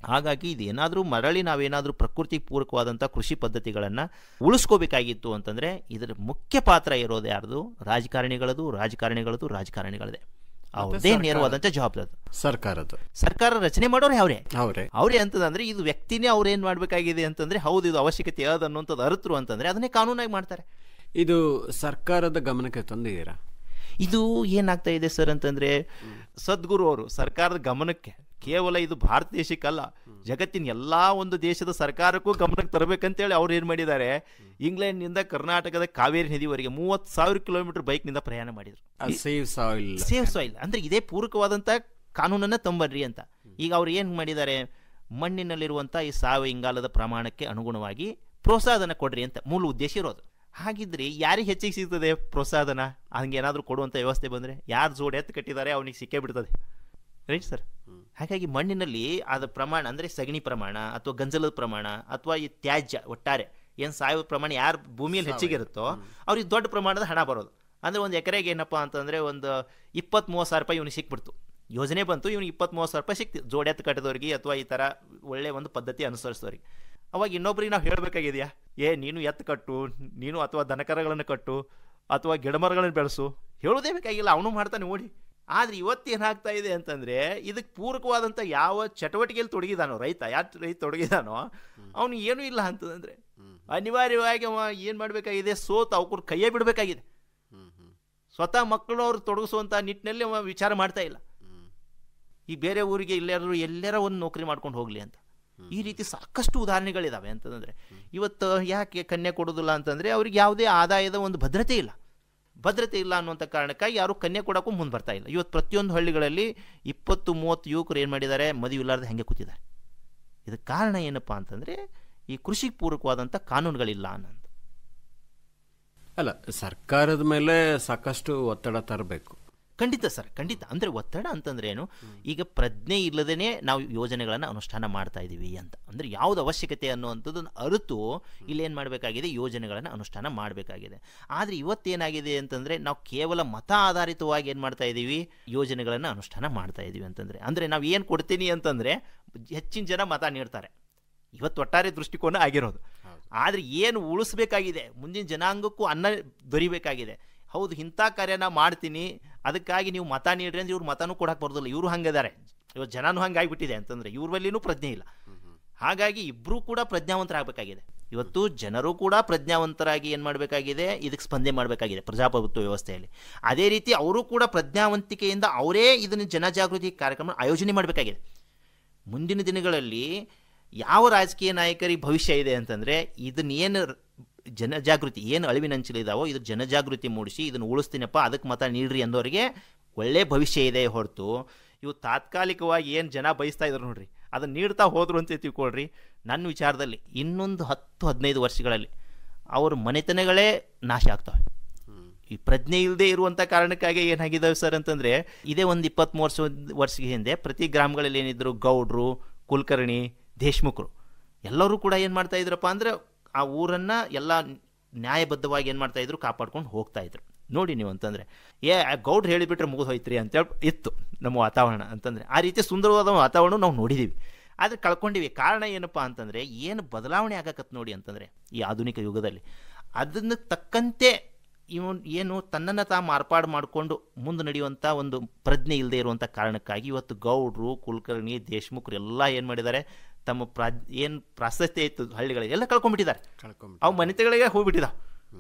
ಹಾಗಾಗಿ ಇದು ಏನಾದರೂ ಮರಳಿ ನಾವೇನಾದರೂ ಪ್ರಕೃತಿ ಪೂರಕವಾದಂಥ ಕೃಷಿ ಪದ್ಧತಿಗಳನ್ನು ಉಳಿಸ್ಕೋಬೇಕಾಗಿತ್ತು ಅಂತಂದರೆ ಇದರ ಮುಖ್ಯ ಪಾತ್ರ ಇರೋದು ಯಾರ್ದು ರಾಜಕಾರಣಿಗಳದು ರಾಜಕಾರಣಿಗಳದು ರಾಜಕಾರಣಿಗಳದೇ ಅವ್ರದ್ದೇ ಸರ್ಕಾರ. ನೇರವಾದಂಥ ಜವಾಬ್ದಾರಿ ಸರ್ಕಾರದ ಸರ್ಕಾರ ರಚನೆ ಮಾಡೋರು ಅವರೇ ಅವರೇ ಅವ್ರೇ ಅಂತಂದ್ರೆ ಇದು ವ್ಯಕ್ತಿನೇ ಅವ್ರು ಏನು ಮಾಡಬೇಕಾಗಿದೆ ಅಂತಂದ್ರೆ ಹೌದು ಇದು ಅವಶ್ಯಕತೆ ಅದ ಅನ್ನುವಂಥದ್ದು ಅರಿತರು ಅಂತಂದ್ರೆ ಅದನ್ನೇ ಕಾನೂನಾಗಿ ಮಾಡ್ತಾರೆ ಇದು ಸರ್ಕಾರದ ಗಮನಕ್ಕೆ ತಂದಿದ್ದೀರಾ ಇದು ಏನಾಗ್ತಾ ಇದೆ ಸರ್ ಅಂತಂದ್ರೆ ಸದ್ಗುರು ಅವರು ಸರ್ಕಾರದ ಗಮನಕ್ಕೆ ಕೇವಲ ಇದು ಭಾರತ ದೇಶಕ್ಕಲ್ಲ ಜಗತ್ತಿನ ಎಲ್ಲಾ ಒಂದು ದೇಶದ ಸರ್ಕಾರಕ್ಕೂ ಗಮನಕ್ಕೆ ತರಬೇಕಂತೇಳಿ ಅವ್ರು ಏನು ಮಾಡಿದ್ದಾರೆ ಇಂಗ್ಲೆಂಡ್ನಿಂದ ಕರ್ನಾಟಕದ ಕಾವೇರಿ ನದಿವರೆಗೆ ಮೂವತ್ತು ಸಾವಿರ ಕಿಲೋಮೀಟರ್ ಬೈಕ್ನಿಂದ ಪ್ರಯಾಣ ಮಾಡಿದ್ರು ಸೇವ್ ಸಾಯಿಲ್ ಸೇಫ್ ಸಾಯಿಲ್ ಅಂದ್ರೆ ಇದೇ ಪೂರಕವಾದಂಥ ಕಾನೂನನ್ನ ತಂಬರ್ರಿ ಅಂತ ಈಗ ಅವ್ರು ಏನು ಮಾಡಿದ್ದಾರೆ ಮಣ್ಣಿನಲ್ಲಿರುವಂಥ ಈ ಸಾವಯವ ಇಂಗಾಲದ ಪ್ರಮಾಣಕ್ಕೆ ಅನುಗುಣವಾಗಿ ಪ್ರೋತ್ಸಾಹನ ಕೊಡ್ರಿ ಅಂತ ಮೂಲ ಉದ್ದೇಶ ಇರೋದು ಹಾಗಿದ್ರೆ ಯಾರಿಗೆ ಹೆಚ್ಚಿಗೆ ಸಿಗ್ತದೆ ಪ್ರೋತ್ಸಾಹನ ಹಂಗೆ ಏನಾದರೂ ಕೊಡುವಂಥ ವ್ಯವಸ್ಥೆ ಬಂದರೆ ಯಾರು ಜೋಡಿ ಎತ್ತು ಕಟ್ಟಿದ್ದಾರೆ ಅವನಿಗೆ ಸಿಕ್ಕೇ ಬಿಡ್ತದೆ ರೈಟ್ ಸರ್ ಹಾಗಾಗಿ ಮಣ್ಣಿನಲ್ಲಿ ಅದ ಪ್ರಮಾಣ ಅಂದರೆ ಸಗಣಿ ಪ್ರಮಾಣ ಅಥವಾ ಗಂಜಲದ ಪ್ರಮಾಣ ಅಥವಾ ಈ ತ್ಯಾಜ್ಯ ಒಟ್ಟಾರೆ ಏನು ಸಾವಯವ ಪ್ರಮಾಣ ಯಾರು ಭೂಮಿಯಲ್ಲಿ ಹೆಚ್ಚಿಗೆ ಇರುತ್ತೋ ಅವ್ರಿಗೆ ದೊಡ್ಡ ಪ್ರಮಾಣದ ಹಣ ಬರೋದು ಅಂದರೆ ಒಂದು ಎಕರೆಗೆ ಏನಪ್ಪ ಅಂತಂದರೆ ಒಂದು ಇಪ್ಪತ್ತು ಮೂವತ್ತು ಸಾವಿರ ರೂಪಾಯಿ ಇವ್ನಿಗೆ ಸಿಕ್ಬಿಡ್ತು ಯೋಜನೆ ಬಂತು ಇವ್ನಿಗೆ ಇಪ್ಪತ್ತು ಮೂವತ್ತು ಸಾವಿರ ರೂಪಾಯಿ ಸಿಕ್ತು ಜೋಡಿ ಎತ್ತು ಕಟ್ಟಿದವ್ರಿಗೆ ಅಥವಾ ಈ ಥರ ಒಳ್ಳೆ ಒಂದು ಪದ್ಧತಿ ಅನುಸರಿಸಿದವ್ರಿಗೆ ಅವಾಗ ಇನ್ನೊಬ್ರಿಗೆ ನಾವು ಹೇಳಬೇಕಾಗಿದೆಯಾ ಏ ನೀನು ಎತ್ತು ಕಟ್ಟು ನೀನು ಅಥವಾ ದನಕರಗಳನ್ನು ಕಟ್ಟು ಅಥವಾ ಗಿಡಮರಗಳನ್ನು ಬೆಳೆಸು ಹೇಳೋದೇ ಬೇಕಾಗಿಲ್ಲ ಅವನು ಮಾಡ್ತಾನೆ ಓಡಿ ಆದರೆ ಇವತ್ತು ಏನಾಗ್ತಾ ಇದೆ ಅಂತಂದರೆ ಇದಕ್ಕೆ ಪೂರಕವಾದಂಥ ಯಾವ ಚಟುವಟಿಕೆಯಲ್ಲಿ ತೊಡಗಿದಾನೋ ರೈತ ಯಾರು ರೈತ ತೊಡಗಿದಾನೋ ಅವನು ಏನೂ ಇಲ್ಲ ಅಂತಂದರೆ ಅನಿವಾರ್ಯವಾಗಿ ಅವ ಏನು ಮಾಡಬೇಕಾಗಿದೆ ಸೋತು ಅವ್ರ ಕೈಯೇ ಬಿಡಬೇಕಾಗಿದೆ ಸ್ವತಃ ಮಕ್ಕಳು ಅವ್ರು ತೊಡಗಿಸುವಂಥ ನಿಟ್ಟಿನಲ್ಲಿ ಅವ ವಿಚಾರ ಮಾಡ್ತಾ ಇಲ್ಲ ಈ ಬೇರೆ ಊರಿಗೆ ಇಲ್ಲಾರು ಎಲ್ಲರ ಒಂದು ನೌಕರಿ ಮಾಡ್ಕೊಂಡು ಹೋಗಲಿ ಅಂತ ಈ ರೀತಿ ಸಾಕಷ್ಟು ಉದಾಹರಣೆಗಳಿದಾವೆ ಅಂತಂದರೆ ಇವತ್ತು ಯಾಕೆ ಕನ್ಯೆ ಕೊಡೋದಿಲ್ಲ ಅಂತಂದರೆ ಅವ್ರಿಗೆ ಯಾವುದೇ ಆದಾಯದ ಒಂದು ಭದ್ರತೆ ಇಲ್ಲ ಭದ್ರತೆ ಇಲ್ಲ ಅನ್ನುವಂಥ ಕಾರಣಕ್ಕಾಗಿ ಯಾರು ಕನ್ಯೆ ಕೊಡೋಕ್ಕೂ ಮುಂದೆ ಬರ್ತಾ ಇಲ್ಲ ಇವತ್ತು ಪ್ರತಿಯೊಂದು ಹಳ್ಳಿಗಳಲ್ಲಿ ಇಪ್ಪತ್ತು ಮೂವತ್ತು ಯುವಕರು ಏನು ಮಾಡಿದ್ದಾರೆ ಮದುವೆ ಇಲ್ಲಾರ್ದೆ ಹಾಗೆ ಕೂತಿದ್ದಾರೆ ಇದಕ್ಕೆ ಕಾರಣ ಏನಪ್ಪ ಅಂತಂದರೆ ಈ ಕೃಷಿ ಪೂರಕವಾದಂಥ ಕಾನೂನುಗಳಿಲ್ಲ ಅನ್ನೋದು ಅಲ್ಲ ಸರ್ಕಾರದ ಮೇಲೆ ಸಾಕಷ್ಟು ಒತ್ತಡ ತರಬೇಕು ಖಂಡಿತ ಸರ್ ಖಂಡಿತ ಅಂದರೆ ಒತ್ತಡ ಅಂತಂದ್ರೆ ಏನು ಈಗ ಪ್ರಜ್ಞೆ ಇಲ್ಲದೇ ನಾವು ಯೋಜನೆಗಳನ್ನು ಅನುಷ್ಠಾನ ಮಾಡ್ತಾ ಇದ್ದೀವಿ ಅಂತ ಅಂದರೆ ಯಾವ್ದು ಅವಶ್ಯಕತೆ ಅನ್ನುವಂಥದ್ದನ್ನು ಅರಿತು ಇಲ್ಲೇನು ಮಾಡಬೇಕಾಗಿದೆ ಯೋಜನೆಗಳನ್ನು ಅನುಷ್ಠಾನ ಮಾಡಬೇಕಾಗಿದೆ ಆದರೆ ಇವತ್ತೇನಾಗಿದೆ ಅಂತಂದರೆ ನಾವು ಕೇವಲ ಮತ ಆಧಾರಿತವಾಗಿ ಏನು ಮಾಡ್ತಾ ಇದ್ದೀವಿ ಯೋಜನೆಗಳನ್ನು ಅನುಷ್ಠಾನ ಮಾಡ್ತಾ ಇದ್ದೀವಿ ಅಂತಂದರೆ ಅಂದರೆ ನಾವು ಏನು ಕೊಡ್ತೀನಿ ಅಂತಂದರೆ ಹೆಚ್ಚಿನ ಜನ ಮತ ನೀಡ್ತಾರೆ ಇವತ್ತು ಒಟ್ಟಾರೆ ದೃಷ್ಟಿಕೋನ ಆಗಿರೋದು ಆದರೆ ಏನು ಉಳಿಸ್ಬೇಕಾಗಿದೆ ಮುಂದಿನ ಜನಾಂಗಕ್ಕೂ ಅನ್ನ ದೊರಿಬೇಕಾಗಿದೆ ಹೌದು ಇಂಥ ಕಾರ್ಯನ ಮಾಡ್ತೀನಿ ಅದಕ್ಕಾಗಿ ನೀವು ಮತ ನೀಡ್ರಿ ಅಂದ್ರೆ ಇವ್ರು ಮತನೂ ಕೊಡಕ್ಕೆ ಬರೋದಿಲ್ಲ ಇವರು ಹಂಗಿದ್ದಾರೆ ಇವತ್ತು ಜನನೂ ಹಂಗೆ ಆಗಿಬಿಟ್ಟಿದೆ ಅಂತಂದರೆ ಇವ್ರ ಬಲ್ಲಿನೂ ಪ್ರಜ್ಞೆ ಇಲ್ಲ ಹಾಗಾಗಿ ಇಬ್ಬರೂ ಕೂಡ ಪ್ರಜ್ಞಾವಂತರಾಗಬೇಕಾಗಿದೆ ಇವತ್ತು ಜನರು ಕೂಡ ಪ್ರಜ್ಞಾವಂತರಾಗಿ ಏನು ಮಾಡಬೇಕಾಗಿದೆ ಇದಕ್ಕೆ ಸ್ಪಂದನೆ ಮಾಡಬೇಕಾಗಿದೆ ಪ್ರಜಾಪ್ರಭುತ್ವ ವ್ಯವಸ್ಥೆಯಲ್ಲಿ ಅದೇ ರೀತಿ ಅವರು ಕೂಡ ಪ್ರಜ್ಞಾವಂತಿಕೆಯಿಂದ ಅವರೇ ಇದನ್ನು ಜನಜಾಗೃತಿ ಕಾರ್ಯಕ್ರಮ ಆಯೋಜನೆ ಮಾಡಬೇಕಾಗಿದೆ ಮುಂದಿನ ದಿನಗಳಲ್ಲಿ ಯಾವ ರಾಜಕೀಯ ನಾಯಕರಿಗೆ ಭವಿಷ್ಯ ಇದೆ ಅಂತಂದರೆ ಇದನ್ನೇನು ಜನಜಾಗೃತಿ ಏನು ಅಳಿವಿನಂಚಲಿದಾವೋ ಇದು ಜನಜಾಗೃತಿ ಮೂಡಿಸಿ ಇದನ್ನು ಉಳಿಸ್ತೀನಪ್ಪ ಅದಕ್ಕೆ ಮತ ನೀಡ್ರಿ ಅಂದವರಿಗೆ ಒಳ್ಳೆ ಭವಿಷ್ಯ ಇದೆ ಹೊರತು ಇವು ತಾತ್ಕಾಲಿಕವಾಗಿ ಏನು ಜನ ಬಯಸ್ತಾ ಇದ್ರು ನೋಡ್ರಿ ಅದನ್ನು ನೀಡ್ತಾ ಹೋದ್ರು ಅಂತ ತಿಳ್ಕೊಳ್ರಿ ನನ್ನ ವಿಚಾರದಲ್ಲಿ ಇನ್ನೊಂದು ಹತ್ತು ಹದಿನೈದು ವರ್ಷಗಳಲ್ಲಿ ಅವ್ರ ಮನೆತನಗಳೇ ನಾಶ ಆಗ್ತವೆ ಈ ಪ್ರಜ್ಞೆ ಇಲ್ಲದೆ ಇರುವಂಥ ಕಾರಣಕ್ಕಾಗಿ ಏನಾಗಿದ್ದಾವೆ ಸರ್ ಅಂತಂದರೆ ಇದೇ ಒಂದು ಇಪ್ಪತ್ತ್ಮೂರು ವರ್ಷ ವರ್ಷದ ಹಿಂದೆ ಪ್ರತಿ ಗ್ರಾಮಗಳಲ್ಲಿ ಏನಿದ್ರು ಗೌಡ್ರು ಕುಲಕರ್ಣಿ ದೇಶ್ಮುಖರು ಎಲ್ಲರೂ ಕೂಡ ಏನು ಮಾಡ್ತಾ ಇದ್ರಪ್ಪ ಅಂದ್ರೆ ಆ ಊರನ್ನು ಎಲ್ಲ ನ್ಯಾಯಬದ್ಧವಾಗಿ ಏನು ಮಾಡ್ತಾ ಇದ್ರು ಕಾಪಾಡ್ಕೊಂಡು ಹೋಗ್ತಾ ಇದ್ರು ನೋಡಿ ನೀವು ಅಂತಂದರೆ ಏ ಆ ಗೌಡ್ರು ಹೇಳಿಬಿಟ್ರೆ ಮುಗಿದು ಹೋಯ್ತ್ರಿ ಅಂತೇಳಿ ಇತ್ತು ನಮ್ಮ ವಾತಾವರಣ ಅಂತಂದರೆ ಆ ರೀತಿ ಸುಂದರವಾದ ವಾತಾವರಣ ನಾವು ನೋಡಿದ್ದೀವಿ ಆದರೆ ಕಳ್ಕೊಂಡಿವಿ ಕಾರಣ ಏನಪ್ಪ ಅಂತಂದರೆ ಏನು ಬದಲಾವಣೆ ಆಗಕತ್ತು ನೋಡಿ ಅಂತಂದರೆ ಈ ಆಧುನಿಕ ಯುಗದಲ್ಲಿ ಅದನ್ನು ತಕ್ಕಂತೆ ಇವನು ಏನು ತನ್ನನ್ನು ತಾ ಮಾರ್ಪಾಡು ಮಾಡಿಕೊಂಡು ಮುಂದೆ ನಡೆಯುವಂಥ ಒಂದು ಪ್ರಜ್ಞೆ ಇಲ್ಲದೆ ಇರುವಂಥ ಕಾರಣಕ್ಕಾಗಿ ಇವತ್ತು ಗೌಡ್ರು ಕುಲಕರ್ಣಿ ದೇಶ್ಮುಖರು ಎಲ್ಲ ಏನು ಮಾಡಿದ್ದಾರೆ ತಮ್ಮ ಪ್ರಾ ಏನು ಪ್ರಾಶಸ್ತ್ಯ ಇತ್ತು ಹಳ್ಳಿಗಳಿಗೆ ಎಲ್ಲ ಕಳ್ಕೊಂಡ್ಬಿಟ್ಟಿದ್ದಾರೆ ಕಳ್ಕೊಂಬಿಟ್ಟು ಅವು ಮನೆತಗಳಿಗೆ ಹೋಗ್ಬಿಟ್ಟಿದ್ದಾವೆ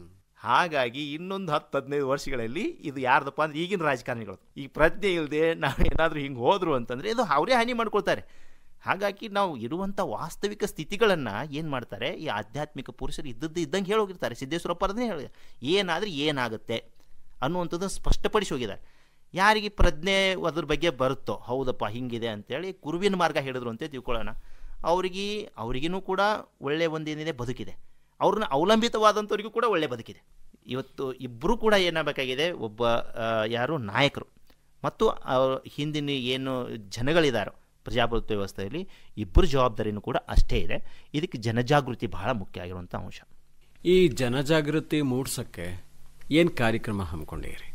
ಹಾಗಾಗಿ ಇನ್ನೊಂದು ಹತ್ತು ಹದಿನೈದು ವರ್ಷಗಳಲ್ಲಿ ಇದು ಯಾರ್ದಪ್ಪ ಅಂದ್ರೆ ಈಗಿನ ರಾಜಕಾರಣಿಗಳು ಈ ಪ್ರಜ್ಞೆ ಇಲ್ಲದೆ ನಾವು ಏನಾದರೂ ಹಿಂಗೆ ಹೋದ್ರು ಅಂತಂದರೆ ಇದು ಅವರೇ ಹಾನಿ ಮಾಡ್ಕೊಳ್ತಾರೆ ಹಾಗಾಗಿ ನಾವು ಇರುವಂಥ ವಾಸ್ತವಿಕ ಸ್ಥಿತಿಗಳನ್ನು ಏನು ಮಾಡ್ತಾರೆ ಈ ಆಧ್ಯಾತ್ಮಿಕ ಪುರುಷರು ಇದ್ದದ್ದು ಇದ್ದಂಗೆ ಹೇಳೋಗಿರ್ತಾರೆ ಸಿದ್ದೇಶ್ವರಪ್ಪ ಅದನ್ನೇ ಹೇಳಿ ಏನಾದರೆ ಏನಾಗುತ್ತೆ ಅನ್ನುವಂಥದ್ದನ್ನು ಸ್ಪಷ್ಟಪಡಿಸಿ ಹೋಗಿದ್ದಾರೆ ಯಾರಿಗೆ ಪ್ರಜ್ಞೆ ಅದ್ರ ಬಗ್ಗೆ ಬರುತ್ತೋ ಹೌದಪ್ಪ ಹಿಂಗಿದೆ ಅಂತೇಳಿ ಕುರುವಿನ ಮಾರ್ಗ ಹೇಳಿದ್ರು ಅಂತ ತಿಳ್ಕೊಳ್ಳೋಣ ಅವ್ರಿಗೆ ಅವ್ರಿಗೂ ಕೂಡ ಒಳ್ಳೆಯ ಒಂದೇನಿದೆ ಬದುಕಿದೆ ಅವ್ರನ್ನ ಅವಲಂಬಿತವಾದಂಥವ್ರಿಗೂ ಕೂಡ ಒಳ್ಳೆ ಬದುಕಿದೆ ಇವತ್ತು ಇಬ್ಬರೂ ಕೂಡ ಏನಾಗಬೇಕಾಗಿದೆ ಒಬ್ಬ ಆ, ಯಾರು ನಾಯಕರು ಮತ್ತು ಅವ್ರ ಹಿಂದಿನ ಏನು ಜನಗಳಿದ್ದಾರೋ ಪ್ರಜಾಪ್ರಭುತ್ವ ವ್ಯವಸ್ಥೆಯಲ್ಲಿ ಇಬ್ಬರು ಜವಾಬ್ದಾರಿನೂ ಕೂಡ ಅಷ್ಟೇ ಇದೆ ಇದಕ್ಕೆ ಜನಜಾಗೃತಿ ಬಹಳ ಮುಖ್ಯ ಆಗಿರುವಂಥ ಅಂಶ ಈ ಜನಜಾಗೃತಿ ಮೂಡ್ಸಕ್ಕೆ ಏನು ಕಾರ್ಯಕ್ರಮ ಹಮ್ಮಿಕೊಂಡಿರಿ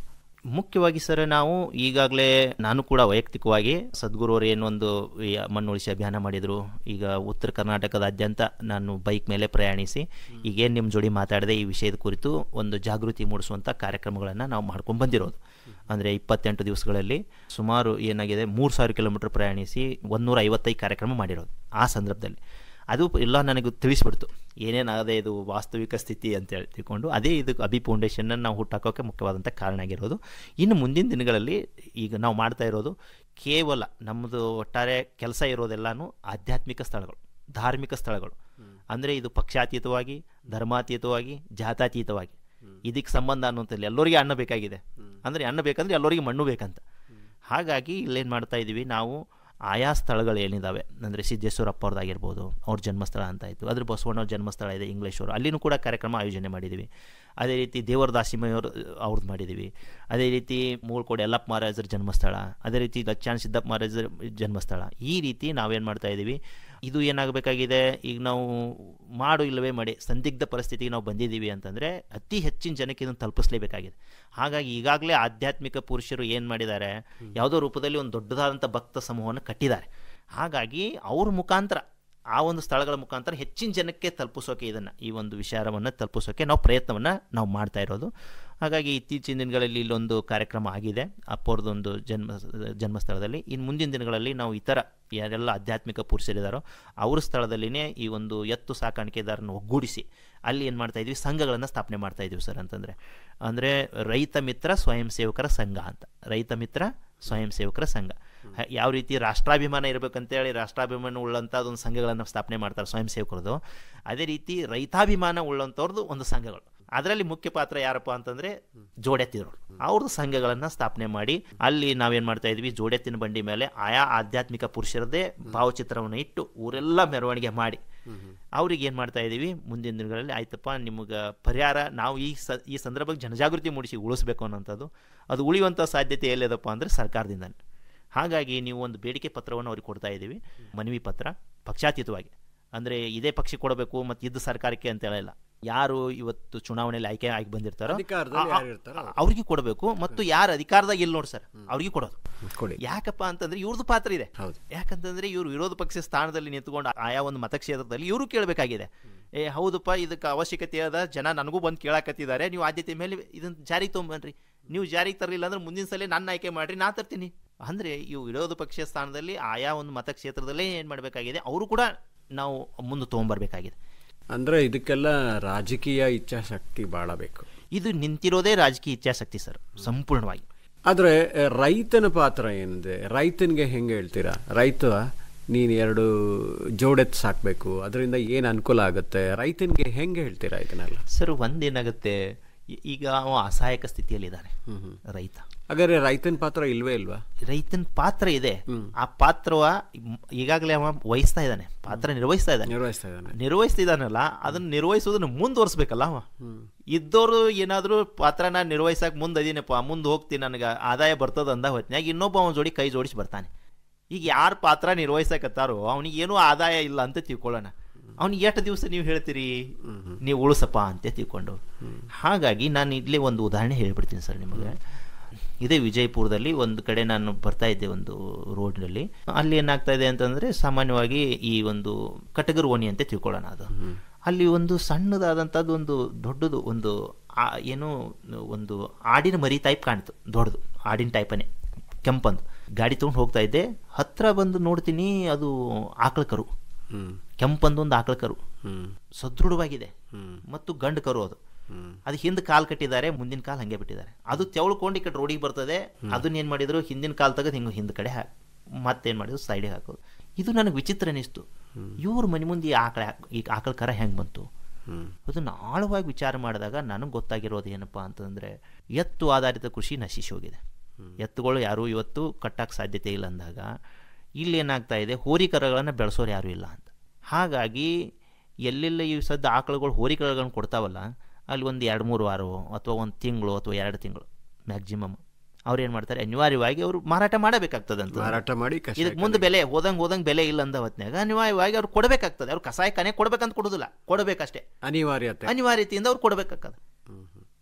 ಮುಖ್ಯವಾಗಿ ಸರ್ ನಾವು ಈಗಾಗಲೇ ನಾನು ಕೂಡ ವೈಯಕ್ತಿಕವಾಗಿ ಸದ್ಗುರು ಅವರು ಏನೊಂದು ಈ ಮಣ್ಣು ಉಳಿಸಿ ಅಭಿಯಾನ ಮಾಡಿದರು ಈಗ ಉತ್ತರ ಕರ್ನಾಟಕದಾದ್ಯಂತ ನಾನು ಬೈಕ್ ಮೇಲೆ ಪ್ರಯಾಣಿಸಿ ಈಗೇನು ನಿಮ್ಮ ಜೋಡಿ ಮಾತಾಡಿದೆ ಈ ವಿಷಯದ ಕುರಿತು ಒಂದು ಜಾಗೃತಿ ಮೂಡಿಸುವಂಥ ಕಾರ್ಯಕ್ರಮಗಳನ್ನು ನಾವು ಮಾಡ್ಕೊಂಡು ಬಂದಿರೋದು ಅಂದರೆ ಇಪ್ಪತ್ತೆಂಟು ದಿವಸಗಳಲ್ಲಿ ಸುಮಾರು ಏನಾಗಿದೆ ಮೂರು ಸಾವಿರ ಕಿಲೋಮೀಟರ್ ಪ್ರಯಾಣಿಸಿ ಒಂದೂರ ಐವತ್ತೈದು ಕಾರ್ಯಕ್ರಮ ಮಾಡಿರೋದು ಆ ಸಂದರ್ಭದಲ್ಲಿ ಅದು ಎಲ್ಲ ನನಗೆ ತಿಳಿಸ್ಬಿಡ್ತು ಏನೇನಾಗದೆ ಇದು ವಾಸ್ತವಿಕ ಸ್ಥಿತಿ ಅಂತೇಳಿ ತಿಳ್ಕೊಂಡು ಅದೇ ಇದು ಅಭಿ ಫೌಂಡೇಶನ್ನ ನಾವು ಹುಟ್ಟಾಕೋಕ್ಕೆ ಮುಖ್ಯವಾದಂಥ ಕಾರಣ ಆಗಿರೋದು ಇನ್ನು ಮುಂದಿನ ದಿನಗಳಲ್ಲಿ ಈಗ ನಾವು ಮಾಡ್ತಾ ಇರೋದು ಕೇವಲ ನಮ್ಮದು ಒಟ್ಟಾರೆ ಕೆಲಸ ಇರೋದೆಲ್ಲನೂ ಆಧ್ಯಾತ್ಮಿಕ ಸ್ಥಳಗಳು ಧಾರ್ಮಿಕ ಸ್ಥಳಗಳು ಅಂದರೆ ಇದು ಪಕ್ಷಾತೀತವಾಗಿ ಧರ್ಮಾತೀತವಾಗಿ ಜಾತಾತೀತವಾಗಿ ಇದಕ್ಕೆ ಸಂಬಂಧ ಅನ್ನುವಂಥದ್ದು ಎಲ್ಲರಿಗೆ ಅನ್ನ ಬೇಕಾಗಿದೆ ಅಂದರೆ ಅನ್ನ ಬೇಕಂದ್ರೆ ಎಲ್ಲರಿಗೆ ಮಣ್ಣು ಬೇಕಂತ ಹಾಗಾಗಿ ಇಲ್ಲೇನು ಮಾಡ್ತಾ ಇದ್ದೀವಿ ನಾವು ಆಯಾ ಸ್ಥಳಗಳು ಏನಿದ್ದಾವೆ ಅಂದರೆ ಸಿದ್ದೇಶ್ವರಪ್ಪ ಅವ್ರದ್ದಾಗಿರ್ಬೋದು ಅವ್ರ ಜನ್ಮಸ್ಥಳ ಅಂತ ಆಯಿತು ಅದ್ರ ಬಸವಣ್ಣವ್ರ ಜನ್ಮಸ್ಥಳ ಇದೆ ಇಂಗ್ಲೇಶ್ವರ ಅಲ್ಲಿನೂ ಕೂಡ ಕಾರ್ಯಕ್ರಮ ಆಯೋಜನೆ ಮಾಡಿದ್ದೀವಿ ಅದೇ ರೀತಿ ದೇವರ ದಾಸಿಮಯ್ಯವ್ರ ಅವ್ರದ್ದು ಮಾಡಿದ್ದೀವಿ ಅದೇ ರೀತಿ ಮೂಳ್ಕೋಡೆ ಯಲ್ಲಪ್ಪ ಮಹಾರಾಜರ ಜನ್ಮಸ್ಥಳ ಅದೇ ರೀತಿ ಲಚ್ಚಾಣ ಸಿದ್ದಪ್ಪ ಮಹಾರಾಜರ ಜನ್ಮಸ್ಥಳ ಈ ರೀತಿ ನಾವೇನು ಮಾಡ್ತಾ ಇದ್ದೀವಿ ಇದು ಏನಾಗಬೇಕಾಗಿದೆ ಈಗ ನಾವು ಮಾಡು ಇಲ್ಲವೇ ಮಾಡಿ ಸಂದಿಗ್ಧ ಪರಿಸ್ಥಿತಿಗೆ ನಾವು ಬಂದಿದ್ದೀವಿ ಅಂತಂದರೆ ಅತಿ ಹೆಚ್ಚಿನ ಜನಕ್ಕೆ ಇದನ್ನು ತಲುಪಿಸಲೇಬೇಕಾಗಿದೆ ಹಾಗಾಗಿ ಈಗಾಗಲೇ ಆಧ್ಯಾತ್ಮಿಕ ಪುರುಷರು ಏನು ಮಾಡಿದ್ದಾರೆ ಯಾವುದೋ ರೂಪದಲ್ಲಿ ಒಂದು ದೊಡ್ಡದಾದಂಥ ಭಕ್ತ ಸಮೂಹವನ್ನು ಕಟ್ಟಿದ್ದಾರೆ ಹಾಗಾಗಿ ಅವ್ರ ಮುಖಾಂತರ ಆ ಒಂದು ಸ್ಥಳಗಳ ಮುಖಾಂತರ ಹೆಚ್ಚಿನ ಜನಕ್ಕೆ ತಲುಪಿಸೋಕೆ ಇದನ್ನು ಈ ಒಂದು ವಿಚಾರವನ್ನು ತಲುಪಿಸೋಕೆ ನಾವು ಪ್ರಯತ್ನವನ್ನು ನಾವು ಮಾಡ್ತಾ ಇರೋದು ಹಾಗಾಗಿ ಇತ್ತೀಚಿನ ದಿನಗಳಲ್ಲಿ ಇಲ್ಲೊಂದು ಕಾರ್ಯಕ್ರಮ ಆಗಿದೆ ಅಪ್ಪವ್ರದ್ದೊಂದು ಜನ್ಮ ಜನ್ಮಸ್ಥಳದಲ್ಲಿ ಇನ್ನು ಮುಂದಿನ ದಿನಗಳಲ್ಲಿ ನಾವು ಇತರ ಯಾರೆಲ್ಲ ಆಧ್ಯಾತ್ಮಿಕ ಪುರುಷರಿದ್ದಾರೋ ಅವ್ರ ಸ್ಥಳದಲ್ಲಿನೇ ಈ ಒಂದು ಎತ್ತು ಸಾಕಾಣಿಕೆದಾರನ್ನು ಒಗ್ಗೂಡಿಸಿ ಅಲ್ಲಿ ಏನು ಮಾಡ್ತಾ ಇದ್ವಿ ಸಂಘಗಳನ್ನು ಸ್ಥಾಪನೆ ಮಾಡ್ತಾ ಇದ್ದೀವಿ ಸರ್ ಅಂತಂದರೆ ಅಂದರೆ ರೈತ ಮಿತ್ರ ಸ್ವಯಂ ಸೇವಕರ ಸಂಘ ಅಂತ ರೈತ ಮಿತ್ರ ಸ್ವಯಂ ಸೇವಕರ ಸಂಘ ಹ- ಯಾವ ರೀತಿ ರಾಷ್ಟ್ರಾಭಿಮಾನ ಇರಬೇಕಂತೇಳಿ ರಾಷ್ಟ್ರಾಭಿಮಾನ ಉಳ್ಳಂಥ ಒಂದು ಸಂಘಗಳನ್ನು ಸ್ಥಾಪನೆ ಮಾಡ್ತಾರೆ ಸ್ವಯಂ ಸೇವಕರದು ಅದೇ ರೀತಿ ರೈತಾಭಿಮಾನ ಉಳ್ಳಂಥವ್ರದ್ದು ಒಂದು ಸಂಘಗಳು ಅದರಲ್ಲಿ ಮುಖ್ಯ ಪಾತ್ರ ಯಾರಪ್ಪ ಅಂತಂದ್ರೆ ಜೋಡೆತ್ತಿರೋರು ಅವ್ರದ್ದು ಸಂಘಗಳನ್ನು ಸ್ಥಾಪನೆ ಮಾಡಿ ಅಲ್ಲಿ ನಾವೇನ್ ಮಾಡ್ತಾ ಇದ್ವಿ ಜೋಡೆತ್ತಿನ ಬಂಡಿ ಮೇಲೆ ಆಯಾ ಆಧ್ಯಾತ್ಮಿಕ ಪುರುಷರದೇ ಭಾವಚಿತ್ರವನ್ನು ಇಟ್ಟು ಊರೆಲ್ಲ ಮೆರವಣಿಗೆ ಮಾಡಿ ಅವ್ರಿಗೆ ಏನು ಮಾಡ್ತಾ ಇದ್ದೀವಿ ಮುಂದಿನ ದಿನಗಳಲ್ಲಿ ಆಯ್ತಪ್ಪ ನಿಮಗೆ ಪರಿಹಾರ ನಾವು ಈ ಸ ಈ ಸಂದರ್ಭಕ್ಕೆ ಜನಜಾಗೃತಿ ಮೂಡಿಸಿ ಉಳಿಸ್ಬೇಕು ಅನ್ನೋಂಥದ್ದು ಅದು ಉಳಿಯುವಂಥ ಸಾಧ್ಯತೆ ಎಲ್ಲಿದಪ್ಪ ಅಂದರೆ ಸರ್ಕಾರದಿಂದನೇ ಹಾಗಾಗಿ ನೀವು ಒಂದು ಬೇಡಿಕೆ ಪತ್ರವನ್ನು ಅವ್ರಿಗೆ ಕೊಡ್ತಾ ಇದ್ದೀವಿ ಮನವಿ ಪತ್ರ ಪಕ್ಷಾತೀತವಾಗಿ ಅಂದರೆ ಇದೇ ಪಕ್ಷ ಕೊಡಬೇಕು ಮತ್ತು ಇದ್ದ ಸರ್ಕಾರಕ್ಕೆ ಅಂತ ಹೇಳಿಲ್ಲ ಯಾರು ಇವತ್ತು ಚುನಾವಣೆಯಲ್ಲಿ ಆಯ್ಕೆ ಆಗಿ ಬಂದಿರ್ತಾರೋ ಅಧಿಕಾರದಲ್ಲಿ ಆ- ಯಾರು ಇರ್ತಾರೋ ಆ- ಅವ್ರಿಗೆ ಕೊಡಬೇಕು ಮತ್ತು ಯಾರು ಅಧಿಕಾರದಾಗ ಇಲ್ಲ ನೋಡಿ ಸರ್ ಅವ್ರಿಗೆ ಕೊಡೋದು ಕೊಡಿ ಯಾಕಪ್ಪ ಅಂತಂದ್ರೆ ಇವ್ರದ್ದು ಪಾತ್ರ ಇದೆ ಹೌದು ಯಾಕಂತಂದ್ರೆ ಇವರು ವಿರೋಧ ಪಕ್ಷ ಸ್ಥಾನದಲ್ಲಿ ನಿಂತ್ಕೊಂಡು ಆಯಾ ಒಂದು ಮತಕ್ಷೇತ್ರದಲ್ಲಿ ಇವರು ಕೇಳಬೇಕಾಗಿದೆ ಏ ಹೌದಪ್ಪ ಇದಕ್ಕೆ ಅವಶ್ಯಕತೆ ಅದ ಜನ ನನಗೂ ಬಂದು ಕೇಳಕತ್ತಿದ್ದಾರೆ ನೀವು ಆದ್ಯತೆ ಮೇಲೆ ಇದನ್ನ ಜಾರಿಗೆ ತೊಗೊಂಬನ್ರಿ ನೀವು ಜಾರಿಗೆ ತರಲಿಲ್ಲ ಅಂದ್ರೆ ಮುಂದಿನ ಸಲ ನನ್ನ ಆಯ್ಕೆ ಮಾಡ್ರಿ ನಾ ತರ್ತೀನಿ ಅಂದ್ರೆ ಇವು ವಿರೋಧ ಪಕ್ಷ ಸ್ಥಾನದಲ್ಲಿ ಆಯಾ ಒಂದು ಮತಕ್ಷೇತ್ರದಲ್ಲೇ ಏನು ಮಾಡಬೇಕಾಗಿದೆ ಅವರು ಕೂಡ ನಾವು ಮುಂದೆ ತೊಗೊಂಬರ್ಬೇಕಾಗಿದೆ ಅಂದ್ರೆ ಇದಕ್ಕೆಲ್ಲ ರಾಜಕೀಯ ಇಚ್ಛಾಶಕ್ತಿ ಬಹಳ ಬೇಕು ಇದು ನಿಂತಿರೋದೇ ರಾಜಕೀಯ ಇಚ್ಛಾಶಕ್ತಿ ಸರ್ ಸಂಪೂರ್ಣವಾಗಿ ಆದ್ರೆ ಆ, ರೈತನ ಪಾತ್ರ ಏನಿದೆ ರೈತನಿಗೆ ಹೆಂಗೆ ಹೇಳ್ತೀರಾ ರೈತ ನೀನು ಎರಡು ಜೋಡೆತ್ ಸಾಕ್ಬೇಕು ಅದರಿಂದ ಏನು ಅನುಕೂಲ ಆಗುತ್ತೆ ರೈತನಿಗೆ ಹೆಂಗೆ ಹೇಳ್ತೀರಾ ಇದನ್ನೆಲ್ಲ ಸರ್ ಒಂದೇನಾಗುತ್ತೆ ಈ- ಈಗ ಅವ ಅಸಹಾಯಕ ಸ್ಥಿತಿಯಲ್ಲಿದ್ದಾನೆ ರೈತ ಹಾಗಾದ್ರೆ ರೈತನ ಪಾತ್ರ ಇಲ್ವೇ ಇಲ್ವಾ ರೈತನ ಪಾತ್ರ ಇದೆ ಆ ಪಾತ್ರವ ಈಗಾಗಲೇ ಅವ ವಹಿಸ್ತಾ ಇದ್ದಾನೆ ಪಾತ್ರ ನಿರ್ವಹಿಸ್ತಾ ಇದ್ದಾನೆ ನಿರ್ವಹಿಸ್ತಾ ಇದ್ದಾನೆ ನಿರ್ವಹಿಸ್ತಿದ್ದಾನಲ್ಲ ಅದನ್ನ ನಿರ್ವಹಿಸೋದನ್ನ ಮುಂದುವರಿಸ್ಬೇಕಲ್ಲ ಅವ ಇದ್ದವರು ಏನಾದರೂ ಪಾತ್ರನ ನಿರ್ವಹಿಸಕ್ ಮುಂದೆ ಅದೀನಪ್ಪ ಮುಂದೆ ಹೋಗ್ತೀನಿ ನನಗೆ ಆದಾಯ ಬರ್ತದ ಅಂದ ಹೊತ್ನ್ಯಾಗ ಇನ್ನೊಬ್ಬ ಅವನ ಜೋಡಿ ಕೈ ಜೋಡಿಸಿ ಬರ್ತಾನೆ ಈಗ ಯಾರು ಪಾತ್ರ ನಿರ್ವಹಿಸಕತ್ತಾರೋ ಅವನಿಗೆ ಏನೂ ಆದಾಯ ಇಲ್ಲ ಅಂತ ತಿಳ್ಕೊಳ್ಳೋಣ ಅವ್ನಿಗೆ ಎಷ್ಟು ದಿವಸ ನೀವು ಹೇಳ್ತೀರಿ ನೀವು ಉಳಿಸಪ್ಪ ಅಂತ ತಿಳ್ಕೊಂಡು ಹಾಗಾಗಿ ನಾನು ಇಲ್ಲೇ ಒಂದು ಉದಾಹರಣೆ ಹೇಳ್ಬಿಡ್ತೀನಿ ಸರ್ ನಿಮಗೆ ಇದೇ ವಿಜಯಪುರದಲ್ಲಿ ಒಂದು ಕಡೆ ನಾನು ಬರ್ತಾ ಇದ್ದೆ ಒಂದು ರೋಡ್ನಲ್ಲಿ ಅಲ್ಲಿ ಏನಾಗ್ತಾ ಇದೆ ಅಂತಂದ್ರೆ ಸಾಮಾನ್ಯವಾಗಿ ಈ ಒಂದು ಕಟಗರು ಓಣಿ ಅಂತ ತಿಳ್ಕೊಳ್ಳೋಣ ಅದು ಅಲ್ಲಿ ಒಂದು ಸಣ್ಣದಾದಂಥದ್ದು ಒಂದು ದೊಡ್ಡದು ಒಂದು ಆ- ಏನು ಒಂದು ಆಡಿನ ಮರಿ ಟೈಪ್ ಕಾಣ್ತು ದೊಡ್ಡದು ಆಡಿನ ಟೈಪನೇ ಕೆಂಪಂದು ಗಾಡಿ ತೊಗೊಂಡು ಹೋಗ್ತಾ ಇದ್ದೆ ಹತ್ರ ಬಂದು ನೋಡ್ತೀನಿ ಅದು ಆಕಳ ಕರು ಹ್ಮ್ ಕೆಂಪಂದು ಒಂದು ಆಕಳ ಕರು ಹ್ಮ್ ಸದೃಢವಾಗಿದೆ ಹ್ಮ್ ಮತ್ತು ಗಂಡು ಕರು ಅದು ಹ್ಮ್ ಅದು ಹಿಂದೆ ಕಾಲ್ ಕಟ್ಟಿದ್ದಾರೆ ಮುಂದಿನ ಕಾಲ್ ಹಂಗೆ ಬಿಟ್ಟಿದ್ದಾರೆ ಅದು ತೆವಳ್ಕೊಂಡು ಈ ಕಡೆ ರೋಡಿಗೆ ಬರ್ತದೆ ಅದನ್ನ ಏನು ಮಾಡಿದ್ರು ಹಿಂದಿನ ಕಾಲ್ ತೆಗೆದು ಹಿಂಗೆ ಹಿಂದ್ ಕಡೆ ಹಾಕಿ ಮತ್ತೇನು ಮಾಡಿದ್ರು ಸೈಡಿಗೆ ಹಾಕೋದು ಇದು ನನಗೆ ವಿಚಿತ್ರ ಅನಿಸ್ತು ಇವ್ರ ಮನೆ ಮುಂದೆ ಈ ಆಕಳ ಈ ಆಕಳ ಕರ ಹೆಂಗೆ ಬಂತು ಹ್ಮ್ ಅದನ್ನು ಆಳವಾಗಿ ವಿಚಾರ ಮಾಡಿದಾಗ ನನಗೆ ಗೊತ್ತಾಗಿರೋದು ಏನಪ್ಪಾ ಅಂತಂದರೆ ಎತ್ತು ಆಧಾರಿತ ಕೃಷಿ ನಶಿಸಿ ಹೋಗಿದೆ ಎತ್ತುಗಳು ಯಾರೂ ಇವತ್ತು ಕಟ್ಟಕ್ಕೆ ಸಾಧ್ಯತೆ ಇಲ್ಲ ಅಂದಾಗ ಇಲ್ಲಿ ಏನಾಗ್ತಾ ಇದೆ ಹೋರಿಕರಗಳನ್ನು ಬೆಳೆಸೋರು ಯಾರೂ ಇಲ್ಲ ಅಂತ ಹಾಗಾಗಿ ಎಲ್ಲೆಲ್ಲ ಈ ಸದ್ಯ ಆಕಳುಗಳು ಹೋರಿಕರಗಳನ್ನು ಕೊಡ್ತಾವಲ್ಲ ಅಲ್ಲಿ ಒಂದು ಎರಡು ಮೂರು ವಾರ ಅಥವಾ ಒಂದು ತಿಂಗಳು ಅಥವಾ ಎರಡು ತಿಂಗಳು ಮ್ಯಾಕ್ಸಿಮಮ್ ಅವ್ರು ಏನು ಮಾಡ್ತಾರೆ ಅನಿವಾರ್ಯವಾಗಿ ಅವರು ಮಾರಾಟ ಮಾಡಬೇಕಾಗ್ತದಂತ ಮಾರಾಟ ಮಾಡಿ ಕಷಾಯ ಇದಕ್ಕೆ ಮುಂದೆ ಬೆಲೆ ಹೋದಂಗೆ ಹೋದಂಗೆ ಬೆಲೆ ಇಲ್ಲ ಅಂದ ಹೊತ್ನ್ಯಾಗ ಅನಿವಾರ್ಯವಾಗಿ ಅವ್ರು ಕೊಡಬೇಕಾಗ್ತದೆ ಅವ್ರು ಕಸಾಯ ಕನೆ ಕೊಡ್ಬೇಕಂತ ಕೊಡೋದಿಲ್ಲ ಕೊಡಬೇಕಷ್ಟೇ ಅನಿವಾರ್ಯತೆ ಅನಿವಾರ್ಯತೆಯಿಂದ ಅವ್ರು ಕೊಡಬೇಕಾಗ್ತದೆ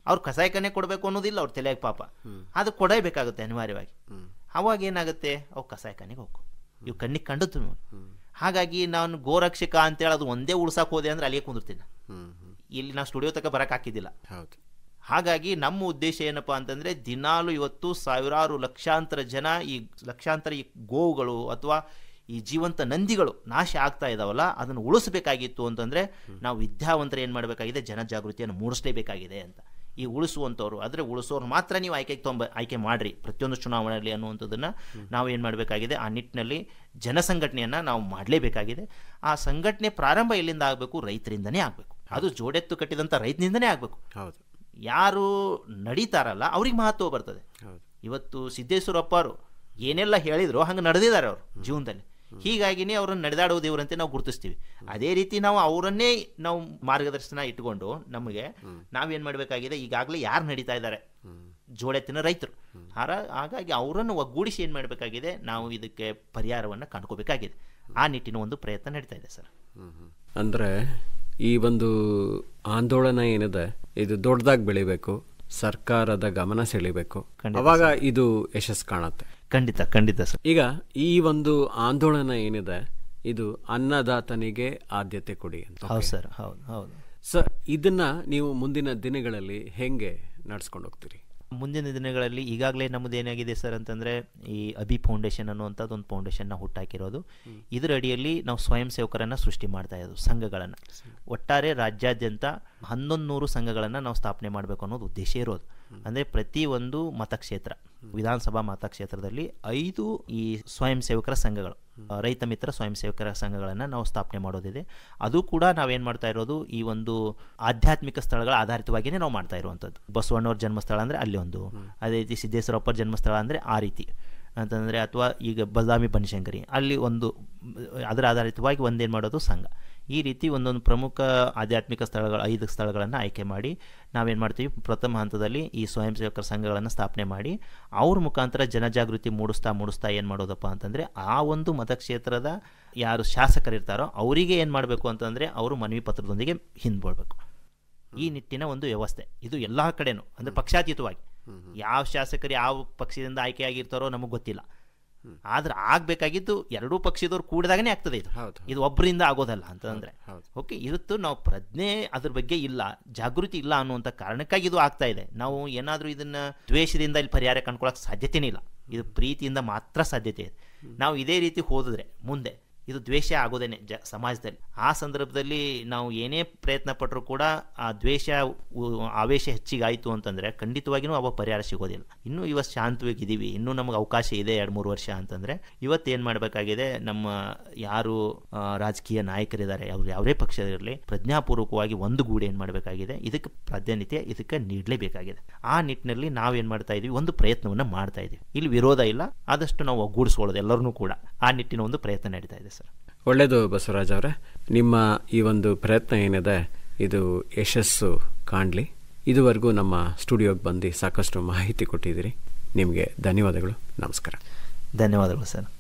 ಅವ್ರು ಕಸಾಯಕನೇ ಕೊಡಬೇಕು ಅನ್ನೋದಿಲ್ಲ ಅವ್ರ ತಲೆಯಾಗ ಪಾಪ ಅದು ಕೊಡಲೇಬೇಕಾಗುತ್ತೆ ಅನಿವಾರ್ಯವಾಗಿ ಅವಾಗ ಏನಾಗುತ್ತೆ ಅವು ಕಸಾಯಖಾನೆಗೆ ಹೋಗು ಇವು ಕಣ್ಣಿಗೆ ಕಂಡದ್ದು ನಮ್ಗೆ. ಹಾಗಾಗಿ ನಾನು ಗೋರಕ್ಷಕ ಅಂತೇಳಿ ಅದು ಒಂದೇ ಉಳ್ಸಕ್ಕೆ ಹೋದೆ ಅಂದ್ರೆ ಅಲ್ಲಿಗೆ ಕುಂದಿರ್ತೀನಿ ನಾನು. ಹ್ಮ್ ಹ್ಮ್ ಇಲ್ಲಿ ನಾವು ಸ್ಟುಡಿಯೋ ತನಕ ಬರಕ್ಕೆ ಹಾಕಿದ್ದಿಲ್ಲ ಹೌದು ಹಾಗಾಗಿ ನಮ್ಮ ಉದ್ದೇಶ ಏನಪ್ಪಾ ಅಂತಂದ್ರೆ ದಿನಾಲು ಇವತ್ತು ಸಾವಿರಾರು ಲಕ್ಷಾಂತರ ಜನ ಈ ಲಕ್ಷಾಂತರ ಈ ಗೋವುಗಳು ಅಥವಾ ಈ ಜೀವಂತ ನಂದಿಗಳು ನಾಶ ಆಗ್ತಾ ಇದಾವಲ್ಲ ಅದನ್ನು ಉಳಿಸಬೇಕಾಗಿತ್ತು ಅಂತಂದ್ರೆ ನಾವು ವಿದ್ಯಾವಂತರು ಏನು ಮಾಡಬೇಕಾಗಿದೆ ಜನಜಾಗೃತಿಯನ್ನು ಮೂಡಿಸಲೇಬೇಕಾಗಿದೆ ಅಂತ ಈ ಉಳಿಸುವಂಥವ್ರು ಆದರೆ ಉಳಿಸೋರು ಮಾತ್ರ ನೀವು ಆಯ್ಕೆಗೆ ತೊಂಬ ಆಯ್ಕೆ ಮಾಡ್ರಿ ಪ್ರತಿಯೊಂದು ಚುನಾವಣೆಯಲ್ಲಿ ಅನ್ನುವಂಥದ್ದನ್ನು ನಾವು ಏನು ಮಾಡಬೇಕಾಗಿದೆ ಆ ನಿಟ್ಟಿನಲ್ಲಿ ಜನಸಂಘಟನೆಯನ್ನು ನಾವು ಮಾಡಲೇಬೇಕಾಗಿದೆ ಆ ಸಂಘಟನೆ ಪ್ರಾರಂಭ ಎಲ್ಲಿಂದ ಆಗಬೇಕು ರೈತರಿಂದನೇ ಆಗಬೇಕು ಅದು ಜೋಡೆತ್ತು ಕಟ್ಟಿದಂಥ ರೈತನಿಂದನೇ ಆಗಬೇಕು ಹೌದು ಯಾರು ನಡೀತಾರಲ್ಲ ಅವ್ರಿಗೆ ಮಹತ್ವ ಬರ್ತದೆ ಹೌದು ಇವತ್ತು ಸಿದ್ದೇಶ್ವರಪ್ಪ ಅವರು ಏನೆಲ್ಲ ಹೇಳಿದ್ರು ಹಂಗೆ ನಡೆದಿದ್ದಾರೆ ಅವರು ಜೀವನದಲ್ಲಿ ಹೀಗಾಗಿನೇ ಅವರನ್ನು ನಡೆದಾಡುವ ದೇವರಂತೆ ನಾವು ಗುರುತಿಸ್ತೀವಿ ಅದೇ ರೀತಿ ನಾವು ಅವರನ್ನೇ ನಾವು ಮಾರ್ಗದರ್ಶನ ಇಟ್ಕೊಂಡು ನಮಗೆ ನಾವೇನು ಮಾಡಬೇಕಾಗಿದೆ ಈಗಾಗಲೇ ಯಾರು ನಡೀತಾ ಇದ್ದಾರೆ ಜೋಡೆತ್ತಿನ ರೈತರು ಹಾರ ಹಾಗಾಗಿ ಅವರನ್ನು ಒಗ್ಗೂಡಿಸಿ ಏನು ಮಾಡಬೇಕಾಗಿದೆ ನಾವು ಇದಕ್ಕೆ ಪರಿಹಾರವನ್ನು ಕಂಡ್ಕೋಬೇಕಾಗಿದೆ ಆ ನಿಟ್ಟಿನ ಒಂದು ಪ್ರಯತ್ನ ನಡೀತಾ ಇದೆ ಸರ್ ಅಂದ್ರೆ ಈ ಒಂದು ಆಂದೋಲನ ಏನಿದೆ ಇದು ದೊಡ್ಡದಾಗಿ ಬೆಳಿಬೇಕು ಸರ್ಕಾರದ ಗಮನ ಸೆಳಿಬೇಕು ಅವಾಗ ಇದು ಯಶಸ್ಸು ಕಾಣುತ್ತೆ ಖಂಡಿತ ಖಂಡಿತ ಸರ್ ಈಗ ಈ ಒಂದು ಆಂದೋಲನ ಏನಿದೆ ಇದು ಅನ್ನದಾತನಿಗೆ ಆದ್ಯತೆ ಕೊಡಿ ಅಂತ ಹೌದು ಸರ್ ಹೌದು ಹೌದು ಸರ್ ಇದನ್ನ ನೀವು ಮುಂದಿನ ದಿನಗಳಲ್ಲಿ ಹೆಂಗೆ ನಡ್ಸ್ಕೊಂಡು ಹೋಗ್ತೀರಿ ಮುಂದಿನ ದಿನಗಳಲ್ಲಿ ಈಗಾಗಲೇ ನಮ್ಮದು ಏನಾಗಿದೆ ಸರ್ ಅಂತಂದರೆ ಈ ಅಭಿ ಫೌಂಡೇಶನ್ ಅನ್ನುವಂಥದ್ದು ಒಂದು ಫೌಂಡೇಶನ್ನ ಹುಟ್ಟಾಕಿರೋದು ಇದರ ಅಡಿಯಲ್ಲಿ ನಾವು ಸ್ವಯಂ ಸೇವಕರನ್ನು ಸೃಷ್ಟಿ ಮಾಡ್ತಾ ಇರೋದು ಸಂಘಗಳನ್ನು ಒಟ್ಟಾರೆ ರಾಜ್ಯಾದ್ಯಂತ ಹನ್ನೊಂದು ನೂರು ಸಂಘಗಳನ್ನು ನಾವು ಸ್ಥಾಪನೆ ಮಾಡಬೇಕು ಅನ್ನೋದು ಉದ್ದೇಶ ಇರೋದು ಅಂದರೆ ಪ್ರತಿ ಒಂದು ಮತಕ್ಷೇತ್ರ ವಿಧಾನಸಭಾ ಮತಕ್ಷೇತ್ರದಲ್ಲಿ ಐದು ಈ ಸ್ವಯಂ ಸೇವಕರ ಸಂಘಗಳು ಆ, ರೈತ ಮಿತ್ರ ಸ್ವಯಂ ಸೇವಕರ ಸಂಘಗಳನ್ನು ನಾವು ಸ್ಥಾಪನೆ ಮಾಡೋದಿದೆ ಅದು ಕೂಡ ನಾವೇನು ಮಾಡ್ತಾ ಇರೋದು ಈ ಒಂದು ಆಧ್ಯಾತ್ಮಿಕ ಸ್ಥಳಗಳ ಆಧಾರಿತವಾಗಿಯೇ ನಾವು ಮಾಡ್ತಾ ಇರುವಂಥದ್ದು ಬಸವಣ್ಣವ್ರ ಜನ್ಮಸ್ಥಳ ಅಂದರೆ ಅಲ್ಲಿ ಒಂದು ಅದೇ ರೀತಿ ಸಿದ್ದೇಶ್ವರಪ್ಪರ ಜನ್ಮಸ್ಥಳ ಅಂದರೆ ಆ ರೀತಿ ಅಂತಂದರೆ ಅಥವಾ ಈಗ ಬದಾಮಿ ಬನಶಂಕರಿ ಅಲ್ಲಿ ಒಂದು ಅದರ ಆಧಾರಿತವಾಗಿ ಒಂದೇನು ಮಾಡೋದು ಸಂಘ ಈ ರೀತಿ ಒಂದೊಂದು ಪ್ರಮುಖ ಆಧ್ಯಾತ್ಮಿಕ ಸ್ಥಳಗಳು ಐದು ಸ್ಥಳಗಳನ್ನು ಆಯ್ಕೆ ಮಾಡಿ ನಾವೇನು ಮಾಡ್ತೀವಿ ಪ್ರಥಮ ಹಂತದಲ್ಲಿ ಈ ಸ್ವಯಂ ಸೇವಕರ ಸಂಘಗಳನ್ನು ಸ್ಥಾಪನೆ ಮಾಡಿ ಅವ್ರ ಮುಖಾಂತರ ಜನಜಾಗೃತಿ ಮೂಡಿಸ್ತಾ ಮೂಡಿಸ್ತಾ ಏನು ಮಾಡೋದಪ್ಪ ಅಂತಂದರೆ ಆ ಒಂದು ಮತಕ್ಷೇತ್ರದ ಯಾರು ಶಾಸಕರಿರ್ತಾರೋ ಅವರಿಗೆ ಏನು ಮಾಡಬೇಕು ಅಂತಂದರೆ ಅವರು ಮನವಿ ಪತ್ರದೊಂದಿಗೆ ಹಿಂದ್ಕೊಳ್ಬೇಕು ಈ ನಿಟ್ಟಿನ ಒಂದು ವ್ಯವಸ್ಥೆ ಇದು ಎಲ್ಲ ಕಡೆನೂ ಅಂದರೆ ಪಕ್ಷಾತೀತವಾಗಿ ಯಾವ ಶಾಸಕರು ಯಾವ ಪಕ್ಷದಿಂದ ಆಯ್ಕೆಯಾಗಿರ್ತಾರೋ ನಮಗೆ ಗೊತ್ತಿಲ್ಲ ಆದ್ರೆ ಆಗ್ಬೇಕಾಗಿದ್ದು ಎರಡೂ ಪಕ್ಷದವ್ರು ಕೂಡಿದಾಗನೇ ಆಗ್ತದೆ ಇದು ಹೌದು ಇದು ಒಬ್ಬರಿಂದ ಆಗೋದಲ್ಲ ಅಂತಂದ್ರೆ ಹೌದು. ಓಕೆ ಇವತ್ತು ನಾವು ಪ್ರಜ್ಞೆ ಅದ್ರ ಬಗ್ಗೆ ಇಲ್ಲ ಜಾಗೃತಿ ಇಲ್ಲ ಅನ್ನುವಂಥ ಕಾರಣಕ್ಕಾಗಿ ಇದು ಆಗ್ತಾ ಇದೆ ನಾವು ಏನಾದರೂ ಇದನ್ನ ದ್ವೇಷದಿಂದ ಇಲ್ಲಿ ಪರಿಹಾರ ಕಂಡ್ಕೊಳಕ್ ಸಾಧ್ಯತೆನೇ ಇಲ್ಲ ಇದು ಪ್ರೀತಿಯಿಂದ ಮಾತ್ರ ಸಾಧ್ಯತೆ ಇದೆ ನಾವು ಇದೇ ರೀತಿ ಹೋದಿದ್ರೆ ಮುಂದೆ ಇದು ದ್ವೇಷ ಆಗೋದೇನೆ ಜ ಸಮಾಜದಲ್ಲಿ ಆ ಸಂದರ್ಭದಲ್ಲಿ ನಾವು ಏನೇ ಪ್ರಯತ್ನ ಪಟ್ಟರೂ ಕೂಡ ಆ ದ್ವೇಷ ಉ- ಆವೇಶ ಹೆಚ್ಚಿಗಾಯಿತು ಅಂತಂದರೆ ಖಂಡಿತವಾಗಿಯೂ ಅವಾಗ ಪರಿಹಾರ ಸಿಗೋದಿಲ್ಲ ಇನ್ನೂ ಇವತ್ತು ಶಾಂತವಾಗಿದ್ದೀವಿ ಇನ್ನೂ ನಮಗೆ ಅವಕಾಶ ಇದೆ ಎರಡು ಮೂರು ವರ್ಷ ಅಂತಂದರೆ ಇವತ್ತು ಏನು ಮಾಡಬೇಕಾಗಿದೆ ನಮ್ಮ ಯಾರು ಆ, ರಾಜಕೀಯ ನಾಯಕರಿದ್ದಾರೆ ಅವ್ರು ಯಾವುದೇ ಪಕ್ಷ ಇರಲಿ ಪ್ರಜ್ಞಾಪೂರ್ವಕವಾಗಿ ಒಂದು ಗೂಡು ಏನು ಮಾಡಬೇಕಾಗಿದೆ ಇದಕ್ಕೆ ಪ್ರಾಧಾನ್ಯತೆ ಇದಕ್ಕೆ ನೀಡಲೇಬೇಕಾಗಿದೆ ಆ ನಿಟ್ಟಿನಲ್ಲಿ ನಾವೇನು ಮಾಡ್ತಾ ಇದೀವಿ ಒಂದು ಪ್ರಯತ್ನವನ್ನು ಮಾಡ್ತಾ ಇದೀವಿ ಇಲ್ಲಿ ವಿರೋಧ ಇಲ್ಲ ಆದಷ್ಟು ನಾವು ಒಗ್ಗೂಡಿಸ್ಕೊಳ್ಳೋದು ಎಲ್ಲರನ್ನೂ ಕೂಡ ಆ ನಿಟ್ಟಿನ ಒಂದು ಪ್ರಯತ್ನ ನಡೀತಾ ಇದೆ ಸರ್ ಒಳ್ಳೆಯದು ಬಸವರಾಜ್ ಅವರೇ ನಿಮ್ಮ ಈ ಒಂದು ಪ್ರಯತ್ನ ಏನಿದೆ ಇದು ಯಶಸ್ಸು ಕಾಣಲಿ ಇದುವರೆಗೂ ನಮ್ಮ ಸ್ಟುಡಿಯೋಗೆ ಬಂದು ಸಾಕಷ್ಟು ಮಾಹಿತಿ ಕೊಟ್ಟಿದ್ದೀರಿ ನಿಮಗೆ ಧನ್ಯವಾದಗಳು ನಮಸ್ಕಾರ ಧನ್ಯವಾದಗಳು ಸರ್